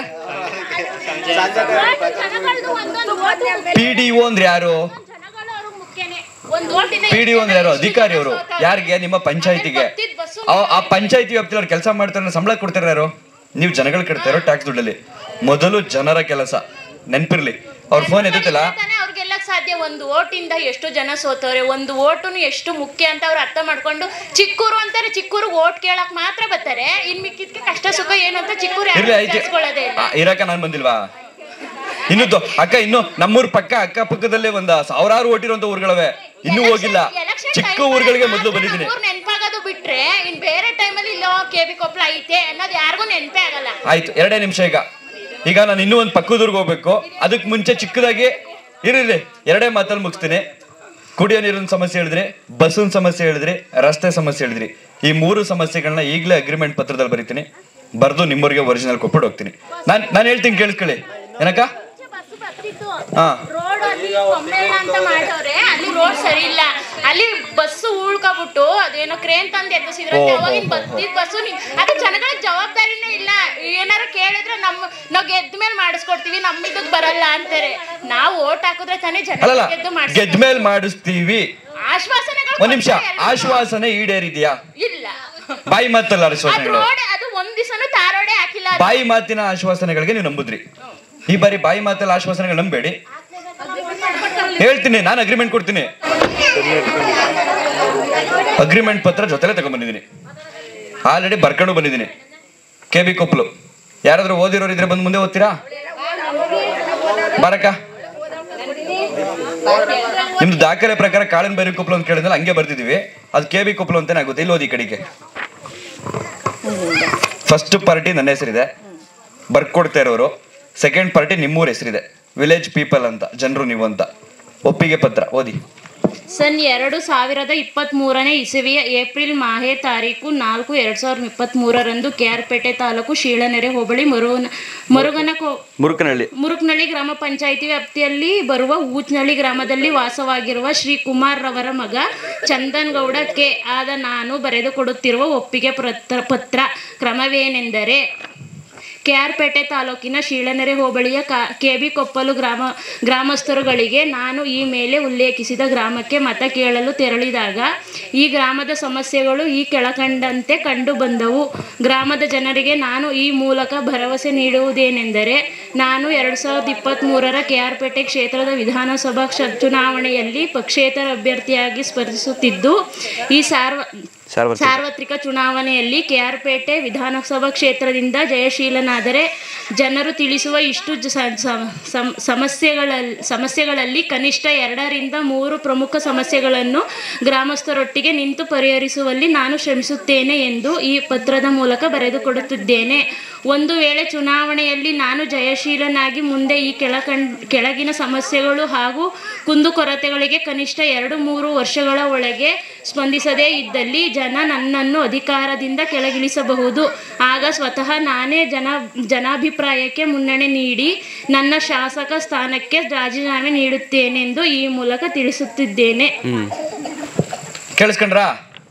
ಪಿ ಡಿ ಒ ಅಂದ್ರೆ ಯಾರು ಒಂದ್ ಓಟಿನ ಪಿ ಡಿ ಒ ಅಂದ್ರೆ ಯಾರು ಅಧಿಕಾರಿ ಅವರು ಯಾರಿಗೆ ನಿಮ್ಮ ಪಂಚಾಯತಿಗೆ ಆ ಪಂಚಾಯತಿ ವ್ಯಾಪ್ತಿಯಲ್ಲಿ ಅವ್ರು ಕೆಲಸ ಮಾಡ್ತಾರೆ ಸಂಬಳ ಕೊಡ್ತಾರೆ ಯಾರು ನೀವು ಜನಗಳು ಕಟ್ತಾರೋ ಟ್ಯಾಕ್ಸ್ ದುಡ್ಡಲ್ಲಿ ಮೊದಲು ಜನರ ಕೆಲಸ ನೆನ್ಪಿರ್ಲಿ ಅವ್ರ ಫೋನ್ ಎತ್ತುತ್ತಿಲ್ಲ ತಾನೇ ಅವ್ರಿಗೆಲ್ಲ ಸಾಧ್ಯ ಒಂದು ಓಟಿಂದ ಎಷ್ಟು ಜನ ಸೋತವ್ರೆ ಒಂದು ಓಟುನು ಎಷ್ಟು ಮುಖ್ಯ ಅಂತ ಅವ್ರು ಅರ್ಥ ಮಾಡ್ಕೊಂಡು ಚಿಕ್ಕೂರು ಅಂತಾರೆ ಚಿಕ್ಕೂರಿಗೆ ಓಟ್ ಕೇಳಕ್ ಮಾತ್ರ ಬರ್ತಾರೆ ಇನ್ ಮಿಕ್ಕಿದ್ಕೆ ಕಷ್ಟ ಸುಖ ಏನು ಅಂತ ಚಿಕ್ಕೂರು ಇರ್ಲಿ ಯಾರು ಆಯ್ತು ವಿಚಾರಿಸ್ಕೊಳ್ಳೋದೇ ಇಲ್ಲ ಆ, ಇರಾಕ ನಾನು ಬಂದಿಲ್ವಾ ಇನ್ನು ದೊ- ಅಕ್ಕ ಇನ್ನು ನಮ್ಮೂರ್ ಪಕ್ಕ ಅಕ್ಕ ಪಕ್ಕದಲ್ಲೇ ಒಂದ ಸಾವಿರಾರು ಓಟಿರುವಂತ ಊರುಗಳವೆ ಇನ್ನೂ ಹೋಗಿಲ್ಲ ಚಿಕ್ಕ ಊರುಗಳಿಗೆ ಮೊದಲು ಬಂದಿದ್ದೀನಿ ಊರ್ ನೆನ್ಪಾಗೋದು ಬಿಟ್ರೆ ಇನ್ ಬೇರೆ ಟೈಮಲ್ಲಿ ಇಲ್ಲೋ ಕೆ ಬಿ ಕೊಪ್ಪಳ ಐತೆ ಅನ್ನೋದು ಯಾರಿಗೂ ನೆನ್ಪೇ ಆಗಲ್ಲ ಆಯ್ತು ಎರಡೇ ನಿಮಿಷ ಈಗ ಈಗ ನಾನು ಇನ್ನೂ ಒಂದು ಪಕ್ಕದೂರ್ಗೆ ಹೋಗ್ಬೇಕು ಅದಕ್ಕೆ ಮುಂಚೆ ಚಿಕ್ಕದಾಗಿ ಇರಿರಿ ಎರಡೇ ಮಾತಲ್ಲಿ ಮುಗಿಸ್ತೀನಿ ಕುಡಿಯೋ ನೀರಿನ ಸಮಸ್ಯೆ ಹೇಳಿದ್ರಿ ಬಸ್ಸಿನ ಸಮಸ್ಯೆ ಹೇಳಿದ್ರಿ ರಸ್ತೆ ಸಮಸ್ಯೆ ಹೇಳಿದ್ರಿ ಈ ಮೂರು ಸಮಸ್ಯೆಗಳನ್ನ ಈಗಲೇ ಅಗ್ರಿಮೆಂಟ್ ಪತ್ರದಲ್ಲಿ ಬರೀತೀನಿ ಬರ್ದು ನಿಮ್ಮೂರಿಗೆ ಒರಿಜಿನಲ್ ಕೊಟ್ಬಿಟ್ಟು ಹೋಗ್ತೀನಿ ನಾನು ನಾನು ಹೇಳ್ತೀನಿ ಕೇಳಿಸ್ಕೊಳ್ಳಿ ಏನಕ್ಕ ಹಾ ರೋಡ್ ಅಲ್ಲಿ ಕೊಂಬೇಳ ಅಂತ ಮಾಡವ್ರೆ ಅಲ್ಲಿ ರೋಡ್ ಸರಿ ಇಲ್ಲ ಅಲ್ಲಿ ಬಸ್ ಉಳ್ಕೊಬಿಟ್ಟು ಅದೇನೋ ಕ್ರೇನ್ ತಂದು ಎತ್ತಿಸಿದ್ರಂತೆ ಓ, ಅವಾಗಿನ ಓ, ಓ, ಬಸ್ಸಿದ್ ಬಸ್ಸು ನಿ- ಅದು ಜನಗಳಿಗೆ ಜವಾಬ್ದಾರಿನೇ ಇಲ್ಲ ಏನಾರ ಕೇಳಿದ್ರೆ ನಮ್ಮ ನಾವು ಗೆದ್ದ ಮೇಲೆ ಮಾಡಿಸ್ಕೊಡ್ತೀವಿ ನಮ್ಮ ಇದಕ್ ಬರಲ್ಲ ಅಂತಾರೆ ನಾವು ಓಟ್ ಹಾಕಿದ್ರೆ ತಾನೇ ಅಲ್ಲಲ್ಲ ಜನ ಗೆದ್ದು ಮಾಡಿಸ್ ಗೆದ್ಮೇಲೆ ಮಾಡಿಸ್ತೀವಿ ಆಶ್ವಾಸನೆಗಳು ಒಂದ್ ನಿಮಿಷ ಕೊಟ್ರೆ ಎಲ್ಲ- ಆಶ್ವಾಸನೆ ಈಡೇರಿದ್ಯಾ ಇಲ್ಲ ಬಾಯಿ ಮಾತಲ್ಲ ಅದು ಆಶ್ವಾಸನೆಗಳು ರೋಡ್ ಅದು ಒಂದ್ ದಿವಸನೂ ತಾರೋಡೆ ಹಾಕಿಲ್ಲ ಅದು. ಬಾಯಿ ಮಾತಿನ ಆಶ್ವಾಸನೆಗಳಿಗೆ ನೀವು ನಂಬುದ್ರಿ ಈ ಬಾರಿ ಬಾಯಿ ಮಾತಲ್ಲ ಆಶ್ವಾಸನೆಗಳು ನಂಬೇಡಿ ಹೇಳ್ತೀನಿ ನಾನು ಅಗ್ರಿಮೆಂಟ್ ಕೊಡ್ತೀನಿ ಅಗ್ರಿಮೆಂಟ್ ಪತ್ರ ಜೊತೆಲೆ ತಗೊಂಡ್ಬಂದಿದ್ದೀನಿ ಆಲ್ರೆಡಿ ಬರ್ಕೊಂಡು ಬಂದಿದ್ದೀನಿ ಕೆ ಬಿ ಕೊಪ್ಪಲು ಯಾರಾದ್ರೂ ಓದಿರೋರು ಇದ್ರೆ ಬಂದು ಮುಂದೆ ಓದ್ತೀರಾ ಬಾರಕ್ಕ ನಿಮ್ದು ದಾಖಲೆ ಪ್ರಕಾರ ಕಾಳನ್ಬೇರಿ ಕೊಪ್ಪಲು ಅಂತ ಕೇಳಿದ್ಮೇಲೆ ಹಂಗೆ ಬರ್ತಿದೀವಿ ಅದು ಕೆ ಬಿ ಕೊಪ್ಪಲು ಅಂತಾನೆ ಆಗುತ್ತೆ ಇಲ್ಲಿ ಓದಿ ಈ ಕಡೆಗೆ ಫಸ್ಟ್ ಪಾರ್ಟಿ ನನ್ನ ಹೆಸರಿದೆ ಬರ್ಕೊಡ್ತಾ ಇರೋರು ಸೆಕೆಂಡ್ ಪಾರ್ಟಿ ನಿಮ್ಮೂರ ಹೆಸರಿದೆ ವಿಲೇಜ್ ಪೀಪಲ್ ಅಂತ ಜನರು ನೀವು ಅಂತ ಒಪ್ಪಿಗೆ ಪತ್ರ ಓದಿ ಸನ್ ಎರಡು ಸಾವಿರದ ಇಪ್ಪತ್ತ್ ಮೂರನೇ ಇಸವಿಯ ಏಪ್ರಿಲ್ ಮಾಹೆ ತಾರೀಕು ನಾಲ್ಕು ಎರಡ್ ಸಾವಿರದ ಇಪ್ಪತ್ತ್ ಮೂರರಂದು ಕೆಆರ್ಪೇಟೆ ತಾಲೂಕು ಶೀಳನೆರೆ ಹೋಬಳಿ ಮರುವನ ಮರುಗನ ಕೋ- ಮುರುಕನಹಳ್ಳಿ ಮುರುಕ್ನಳ್ಳಿ ಗ್ರಾಮ ಪಂಚಾಯಿತಿ ವ್ಯಾಪ್ತಿಯಲ್ಲಿ ಬರುವ ಊಚ್ನಳ್ಳಿ ಗ್ರಾಮದಲ್ಲಿ ವಾಸವಾಗಿರುವ ಶ್ರೀ ಕುಮಾರ್ ರವರ ಮಗ ಚಂದನ್ ಗೌಡ ಕೆ ಆದ ನಾನು ಬರೆದುಕೊಡುತ್ತಿರುವ ಒಪ್ಪಿಗೆ ಪತ್ರ ಪತ್ರ ಕ್ರಮವೇನೆಂದರೆ ಕೆಆರ್ಪೇಟೆ ತಾಲೂಕಿನ ಶೀಳನೆರೆ ಹೋಬಳಿಯ ಕೆ ಬಿ ಕೊಪ್ಪಲು ಗ್ರಾಮ ಗ್ರಾಮಸ್ಥರುಗಳಿಗೆ ನಾನು ಈ ಮೇಲೆ ಉಲ್ಲೇಖಿಸಿದ ಗ್ರಾಮಕ್ಕೆ ಮತ ಕೇಳಲು ತೆರಳಿದಾಗ ಈ ಗ್ರಾಮದ ಸಮಸ್ಯೆಗಳು ಈ ಕೆಳಕಂಡಂತೆ ಕಂಡು ಬಂದವು ಗ್ರಾಮದ ಜನರಿಗೆ ನಾನು ಈ ಮೂಲಕ ಭರವಸೆ ನೀಡುವುದೇನೆಂದರೆ ನಾನು ಎರಡು ಸಾವಿರದ ಇಪ್ಪತ್ತ್ಮೂರರ ಕೆಆರ್ಪೇಟೆ ಕ್ಷೇತ್ರದ ವಿಧಾನಸಭಾ ಕ್ಷ ಚುನಾವಣೆಯಲ್ಲಿ ಪಕ್ಷೇತರ ಅಭ್ಯರ್ಥಿಯಾಗಿ ಸ್ಪರ್ಧಿಸುತ್ತಿದ್ದು ಈ ಸಾರ್ವ ಸಾರ್ವತ್ರಿಕ. ಸಾರ್ವತ್ರಿಕ ಚುನಾವಣೆಯಲ್ಲಿ ಕೆಆರ್ಪೇಟೆ ವಿಧಾನಸಭಾ ಕ್ಷೇತ್ರದಿಂದ ಜಯಶೀಲನಾದರೆ ಜನರು ತಿಳಿಸುವ ಇಷ್ಟು ಜ- ಸ- ಸ- ಸಮ್- ಸಮಸ್ಯೆಗಳಲ್ಲಿ ಸಮಸ್ಯೆಗಳಲ್ಲಿ ಕನಿಷ್ಠ ಎರಡರಿಂದ ಮೂರು ಪ್ರಮುಖ ಸಮಸ್ಯೆಗಳನ್ನು ಗ್ರಾಮಸ್ಥರೊಟ್ಟಿಗೆ ನಿಂತು ಪರಿಹರಿಸುವಲ್ಲಿ ನಾನು ಶ್ರಮಿಸುತ್ತೇನೆ ಎಂದು ಈ ಪತ್ರದ ಮೂಲಕ ಬರೆದುಕೊಡುತ್ತಿದ್ದೇನೆ ಒಂದು ವೇಳೆ ಚುನಾವಣೆಯಲ್ಲಿ ನಾನು ಜಯಶೀಲನಾಗಿ ಮುಂದೆ ಈ ಕೆಳಕಂಡ್ ಕೆಳಗಿನ ಸಮಸ್ಯೆಗಳು ಹಾಗೂ ಕುಂದುಕೊರತೆಗಳಿಗೆ ಕನಿಷ್ಠ ಎರಡು ಮೂರು ವರ್ಷಗಳ ಒಳಗೆ ಸ್ಪಂದಿಸದೇ ಇದ್ದಲ್ಲಿ ಜನ ನನ್ನನ್ನು ಅಧಿಕಾರದಿಂದ ಕೆಳಗಿಳಿಸಬಹುದು ಆಗ ಸ್ವತಃ ನಾನೇ ಜನ ಜನಾಭಿಪ್ರಾಯಕ್ಕೆ ಮುನ್ನಡೆ ನೀಡಿ ನನ್ನ ಶಾಸಕ ಸ್ಥಾನಕ್ಕೆ ರಾಜೀನಾಮೆ ನೀಡುತ್ತೇನೆಂದು ಈ ಮೂಲಕ ತಿಳಿಸುತ್ತಿದ್ದೇನೆ ಕೇಳಿಸ್ಕೊಂಡ್ರಾ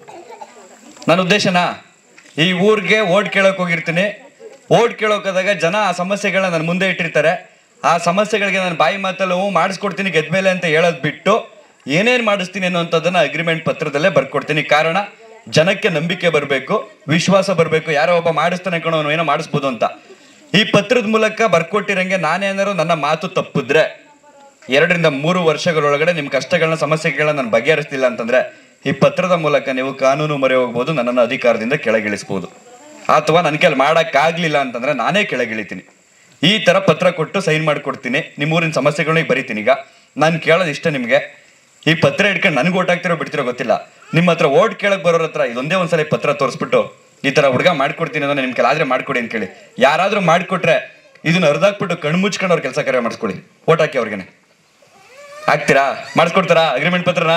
ನನ್ನ ಉದ್ದೇಶನಾ ಈ ಊರಿಗೆ ಓಟ್ ಕೇಳಕ್ ಹೋಗಿರ್ತೀನಿ ಓಟ್ ಕೇಳೋಕೋದಾಗ ಜನ ಆ ಸಮಸ್ಯೆಗಳನ್ನ ನನ್ನ ಮುಂದೆ ಇಟ್ಟಿರ್ತಾರೆ ಆ ಸಮಸ್ಯೆಗಳಿಗೆ ನಾನು ಬಾಯಿ ಮಾತಲ್ಲಿ ಹ್ಞೂ ಮಾಡಿಸ್ಕೊಡ್ತೀನಿ ಗೆದ್ಮೇಲೆ ಅಂತ ಹೇಳೋದು ಬಿಟ್ಟು ಏನೇನು ಮಾಡಿಸ್ತೀನಿ ಅನ್ನೋಂಥದ್ದನ್ನ ಅಗ್ರಿಮೆಂಟ್ ಪತ್ರದಲ್ಲೇ ಬರ್ಕೊಡ್ತೀನಿ ಕಾರಣ ಜನಕ್ಕೆ ನಂಬಿಕೆ ಬರಬೇಕು ವಿಶ್ವಾಸ ಬರಬೇಕು ಯಾರೋ ಒಬ್ಬ ಮಾಡಿಸ್ತಾನೆ ಕಣೋ ಅವನು ಏನೋ ಮಾಡಿಸ್ಬೋದು ಅಂತ ಈ ಪತ್ರದ ಮೂಲಕ ಬರ್ಕೊಟ್ಟಿರಂಗೆ ನಾನೇನಾದ್ರು ನನ್ನ ಮಾತು ತಪ್ಪಿದ್ರೆ ಎರಡರಿಂದ ಮೂರು ವರ್ಷಗಳೊಳಗಡೆ ನಿಮ್ಮ ಕಷ್ಟಗಳನ್ನ ಸಮಸ್ಯೆಗಳನ್ನ ನಾನು ಬಗೆಹರಿಸ್ತಿಲ್ಲ ಅಂತಂದ್ರೆ ಈ ಪತ್ರದ ಮೂಲಕ ನೀವು ಕಾನೂನು ಮೊರೆ ಹೋಗ್ಬೋದು ನನ್ನನ್ನು ಅಧಿಕಾರದಿಂದ ಕೆಳಗಿಳಿಸ್ಬೋದು ಅಥವಾ ನನ್ನ ಕೆಲ ಮಾಡೋಕ್ಕಾಗ್ಲಿಲ್ಲ ಅಂತಂದ್ರೆ ನಾನೇ ಕೆಳಗಿಳಿತೀನಿ ಈ ತರ ಪತ್ರ ಕೊಟ್ಟು ಸೈನ್ ಮಾಡಿಕೊಡ್ತೀನಿ ನಿಮ್ಮ ಊರಿನ ಸಮಸ್ಯೆಗಳನ್ನ ಬರಿತೀನಿ ಈಗ ನಾನು ಕೇಳೋದು ಇಷ್ಟ ನಿಮಗೆ ಈ ಪತ್ರ ಇಟ್ಕೊಂಡು ನನಗೆ ಓಟ್ ಹಾಕ್ತಿರೋ ಬಿಡ್ತಿರೋ ಗೊತ್ತಿಲ್ಲ ನಿಮ್ಮ ಹತ್ರ ಓಟ್ ಕೇಳಕ್ ಬರೋರ ಹತ್ರ ಇದೊಂದೇ ಒಂದ್ಸಲ ಈ ಪತ್ರ ತೋರಿಸ್ಬಿಟ್ಟು ಈ ತರ ಹುಡುಗ ಮಾಡ್ಕೊಡ್ತೀನಿ ಅನ್ನೋ ನಿಮ್ ಕೆಲಾದ್ರೆ ಮಾಡ್ಕೊಡಿ ಅಂತ ಕೇಳಿ ಯಾರಾದ್ರೂ ಮಾಡ್ಕೊಟ್ರೆ ಇದನ್ನ ಅರ್ಧಾಕ್ಬಿಟ್ಟು ಕಣ್ಣು ಮುಚ್ಕೊಂಡು ಅವ್ರ ಕೆಲಸ ಕಾರ್ಯ ಮಾಡಿಸ್ಕೊಳ್ಳಿ ಓಟ್ ಹಾಕಿ ಅವ್ರಿಗೆನೆ ಹಾಕ್ತೀರಾ ಮಾಡಿಸ್ಕೊಡ್ತಾರಾ ಅಗ್ರಿಮೆಂಟ್ ಪತ್ರನ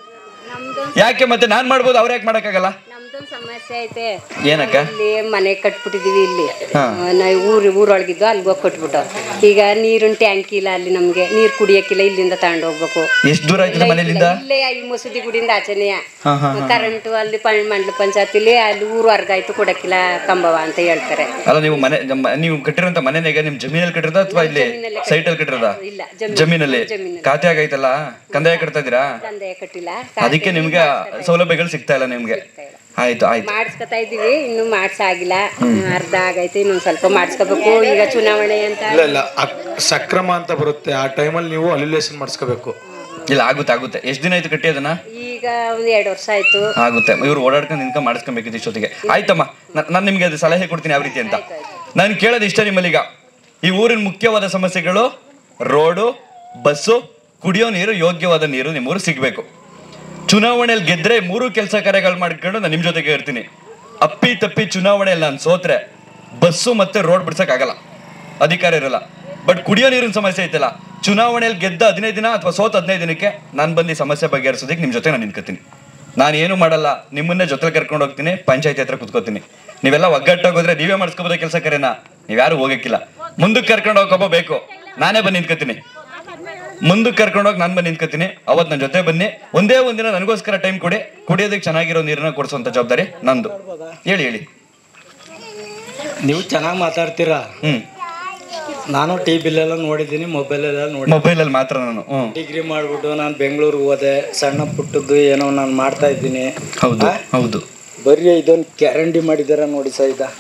ಯಾಕೆ ಮತ್ತೆ ನಾನ್ ಮಾಡ್ಬೋದು ಅವ್ರ ಯಾಕೆ ಮಾಡಕ್ಕಾಗಲ್ಲ ನಮ್ದೊಂದು ಸಮಸ್ಯೆ ಐತೆ ಏನಕ್ಕ ಇಲ್ಲಿ ಮನೆ ಕಟ್ಬಿಟ್ಟಿದೀವಿ ಇಲ್ಲಿ ಹಾ. ನಾವು ಊರು ಊರೊಳಗಿದ್ದು ಅಲ್ಲಿಗೆ ಹೋಗಿ ಕೊಟ್ಬಿಟ್ಟು ಈಗ ನೀರಿನ ಟ್ಯಾಂಕ್ ಇಲ್ಲ ಅಲ್ಲಿ ನಮ್ಗೆ ನೀರ್ ಕುಡಿಯಕ್ಕಿಲ್ಲ ಇಲ್ಲಿಂದ ತಗೊಂಡು ಹೋಗ್ಬೇಕು ಎಷ್ಟ್ ದೂರ ಆಯ್ತದೆ ಮನೇಲಿಂದ ಇಲ್ಲೇ ಈ ಮಸೂದಿ ಗುಡಿಯಿಂದ ಆಚೆನೆಯ ಹಾ, ಹಾ, ಹಾ. ಕರೆಂಟ್ ಅಲ್ಲಿ ಪಂ- ಮಂಡಲ ಪಂಚಾಯತಿಲಿ ಅಲ್ಲಿ ಊರು ವರ್ಗಾಯ್ತು ಕೊಡಕ್ಕಿಲ್ಲ ಕಂಬವ ಅಂತ ಹೇಳ್ತಾರೆ ಅಲ್ಲ ನೀವು ಮನೆ ನಮ್ಮ- ನೀವು ಕಟ್ಟಿರೋಂತ ಮನೆನಾಗ ನಿಮ್ ಜಮೀನಲ್ಲಿ ಕಟ್ಟಿರೋದ ಅಥವಾ ಇಲ್ಲಿ ಸೈಟ್ ಅಲ್ಲಿ ಕಟ್ಟಿರೋದ ಇಲ್ಲ ಜಮೀನು- ಜಮೀನಲ್ಲಿ ಜಮೀನಲ್ಲಿ. ಖಾತೆ ಆಗೈತಲ್ಲ ಕಂದಾಯ ಕಟ್ತಾ ಇದೀರಾ ಕಂದಾಯ ಕಟ್ಟಿಲ್ಲ ಅದಕ್ಕೆ ನಿಮ್ಗೆ ಸೌಲಭ್ಯಗಳು ಸಿಗ್ತಾ ಇಲ್ಲ ನಿಮ್ಗೆ ಆಯ್ತು ಆಯ್ತು ಮಾಡಿಸ್ಕೊತಾ ಇದೀವಿ ಇನ್ನು ಮಾಡ್ಸಾಗಿಲ್ಲ ಅರ್ಧ ಆಗೈತೆ ಇನ್ನೊಂದ್ ಸ್ವಲ್ಪ ಮಾಡಿಸ್ಕೋಬೇಕು ಈಗ ಚುನಾವಣೆ ಅಂತ ಇಲ್ಲ ಇಲ್ಲ ಅಕ್- ಸಕ್ರಮ ಅಂತ ಬರುತ್ತೆ ಆ ಟೈಮಲ್ಲಿ ನೀವು ಅಲ್ಯುಲೇಷನ್ ಮಾಡಿಸ್ಕೋಬೇಕು ಇಲ್ಲ ಆಗುತ್ತೆ ಆಗುತ್ತೆ ಎಷ್ಟ್ ದಿನ ಆಯ್ತು ಕಟ್ಟಿ ಅದನ್ನ ಈಗ ಒಂದ್ ಎರಡು ವರ್ಷ ಆಯ್ತು ಆಗುತ್ತೆ ಇವ್ರು ಓಡಾಡ್ಕೊಂಡು ನಿಂತ್ಕೊಂಡು ಮಾಡಿಸ್ಕೊಬೇಕಿತ್ತು ಇಷ್ಟೊತ್ತಿಗೆ ಆಯ್ತಮ್ಮ ನಾನು ನಿಮ್ಗೆ ಅದು ಸಲಹೆ ಕೊಡ್ತೀನಿ ಯಾವ ರೀತಿ ಅಂತ ನಾನು ಕೇಳೋದು ಇಷ್ಟ ನಿಮ್ಮಲ್ಲಿ ಈಗ ಈ ಊರಿನ ಮುಖ್ಯವಾದ ಸಮಸ್ಯೆಗಳು ರೋಡು ಬಸ್ಸು ಕುಡಿಯೋ ನೀರು ಯೋಗ್ಯವಾದ ನೀರು ನಿಮ್ಮೂರು ಸಿಗ್ಬೇಕು ಚುನಾವಣೆಯಲ್ಲಿ ಗೆದ್ರೆ ಮೂರು ಕೆಲಸ ಕಾರ್ಯಗಳು ಮಾಡ್ಕೊಂಡು ನಾನು ನಿಮ್ ಜೊತೆಗೆ ಇರ್ತೀನಿ ಅಪ್ಪಿ ತಪ್ಪಿ ಚುನಾವಣೆಯಲ್ಲಿ ನಾನು ಸೋತ್ರೆ ಬಸ್ಸು ಮತ್ತೆ ರೋಡ್ ಬಿಡ್ಸಕ್ ಆಗಲ್ಲ ಅಧಿಕಾರ ಇರಲ್ಲ ಬಟ್ ಕುಡಿಯೋ ನೀರಿನ ಸಮಸ್ಯೆ ಐತಲ್ಲ ಚುನಾವಣೆಯಲ್ಲಿ ಗೆದ್ದ ಹದಿನೈದು ದಿನ ಅಥವಾ ಸೋತ್ ಹದಿನೈದು ದಿನಕ್ಕೆ ನಾನು ಬಂದು ಈ ಸಮಸ್ಯೆ ಬಗೆಹರಿಸೋದಕ್ಕೆ ನಿಮ್ ಜೊತೆ ನಾನು ನಿಂತ್ಕೋತೀನಿ ನಾನು ಏನು ಮಾಡಲ್ಲ ನಿಮ್ಮನ್ನೇ ಜೊತೆಲಿ ಕರ್ಕೊಂಡು ಹೋಗ್ತೀನಿ ಪಂಚಾಯತಿ ಹತ್ರ ಕುತ್ಕೋತೀನಿ ನೀವೆಲ್ಲ ಒಗ್ಗಟ್ಟಾಗಿ ಹೋದ್ರೆ ನೀವೇ ಮಾಡಿಸ್ಕೋಬೋದ ಕೆಲಸ ಕರೆನ ನೀವ್ಯಾರು ಹೋಗಕ್ಕಿಲ್ಲ ಮುಂದಕ್ಕೆ ಕರ್ಕೊಂಡು ಹೋಗೋಬ್ಬ ಬೇಕು ನಾನೇ ಬಂದು ನಿಂತ್ಕೋತೀನಿ ಮುಂದಕ್ಕೆ ಕರ್ಕೊಂಡೋಗಿ ನಾನು ಬಂದು ನಿಂತ್ಕೋತೀನಿ ಅವತ್ತು ನನ್ನ ಜೊತೆ ಬನ್ನಿ ಒಂದೇ ಒಂದಿನ ನನಗೋಸ್ಕರ ಟೈಮ್ ಕೊಡಿ ಕುಡಿಯೋದಕ್ಕೆ ಚೆನ್ನಾಗಿರೋ ನೀರನ್ನ ಕೊಡಿಸುವಂತ ಜವಾಬ್ದಾರಿ ನಂದು ಹೇಳಿ ಹೇಳಿ ನೀವು ಚೆನ್ನಾಗಿ ಮಾತಾಡ್ತೀರಾ ಹ್ಮ್ ನಾನು ಟಿ ಬಿಲೆಲ್ಲ ನೋಡಿದ್ದೀನಿ ಮೊಬೈಲೆಲ್ಲ ನೋಡಿ ಮೊಬೈಲಲ್ಲಿ ಮಾತ್ರ ನಾನು ಹ್ಮ್ ಡಿಗ್ರಿ ಮಾಡ್ಬಿಟ್ಟು ನಾನು ಬೆಂಗಳೂರಿಗೆ ಹೋದೆ ಸಣ್ಣ ಪುಟ್ಟದ್ದು ಏನೋ ನಾನು ಮಾಡ್ತಾ ಇದ್ದೀನಿ ಹೌದು ಆ? ಹೌದು ಬರೀ ಇದೊಂದು ಕ್ಯಾರಂಡಿ ಮಾಡಿದಾರ ನೋಡಿ ಸ ಇದ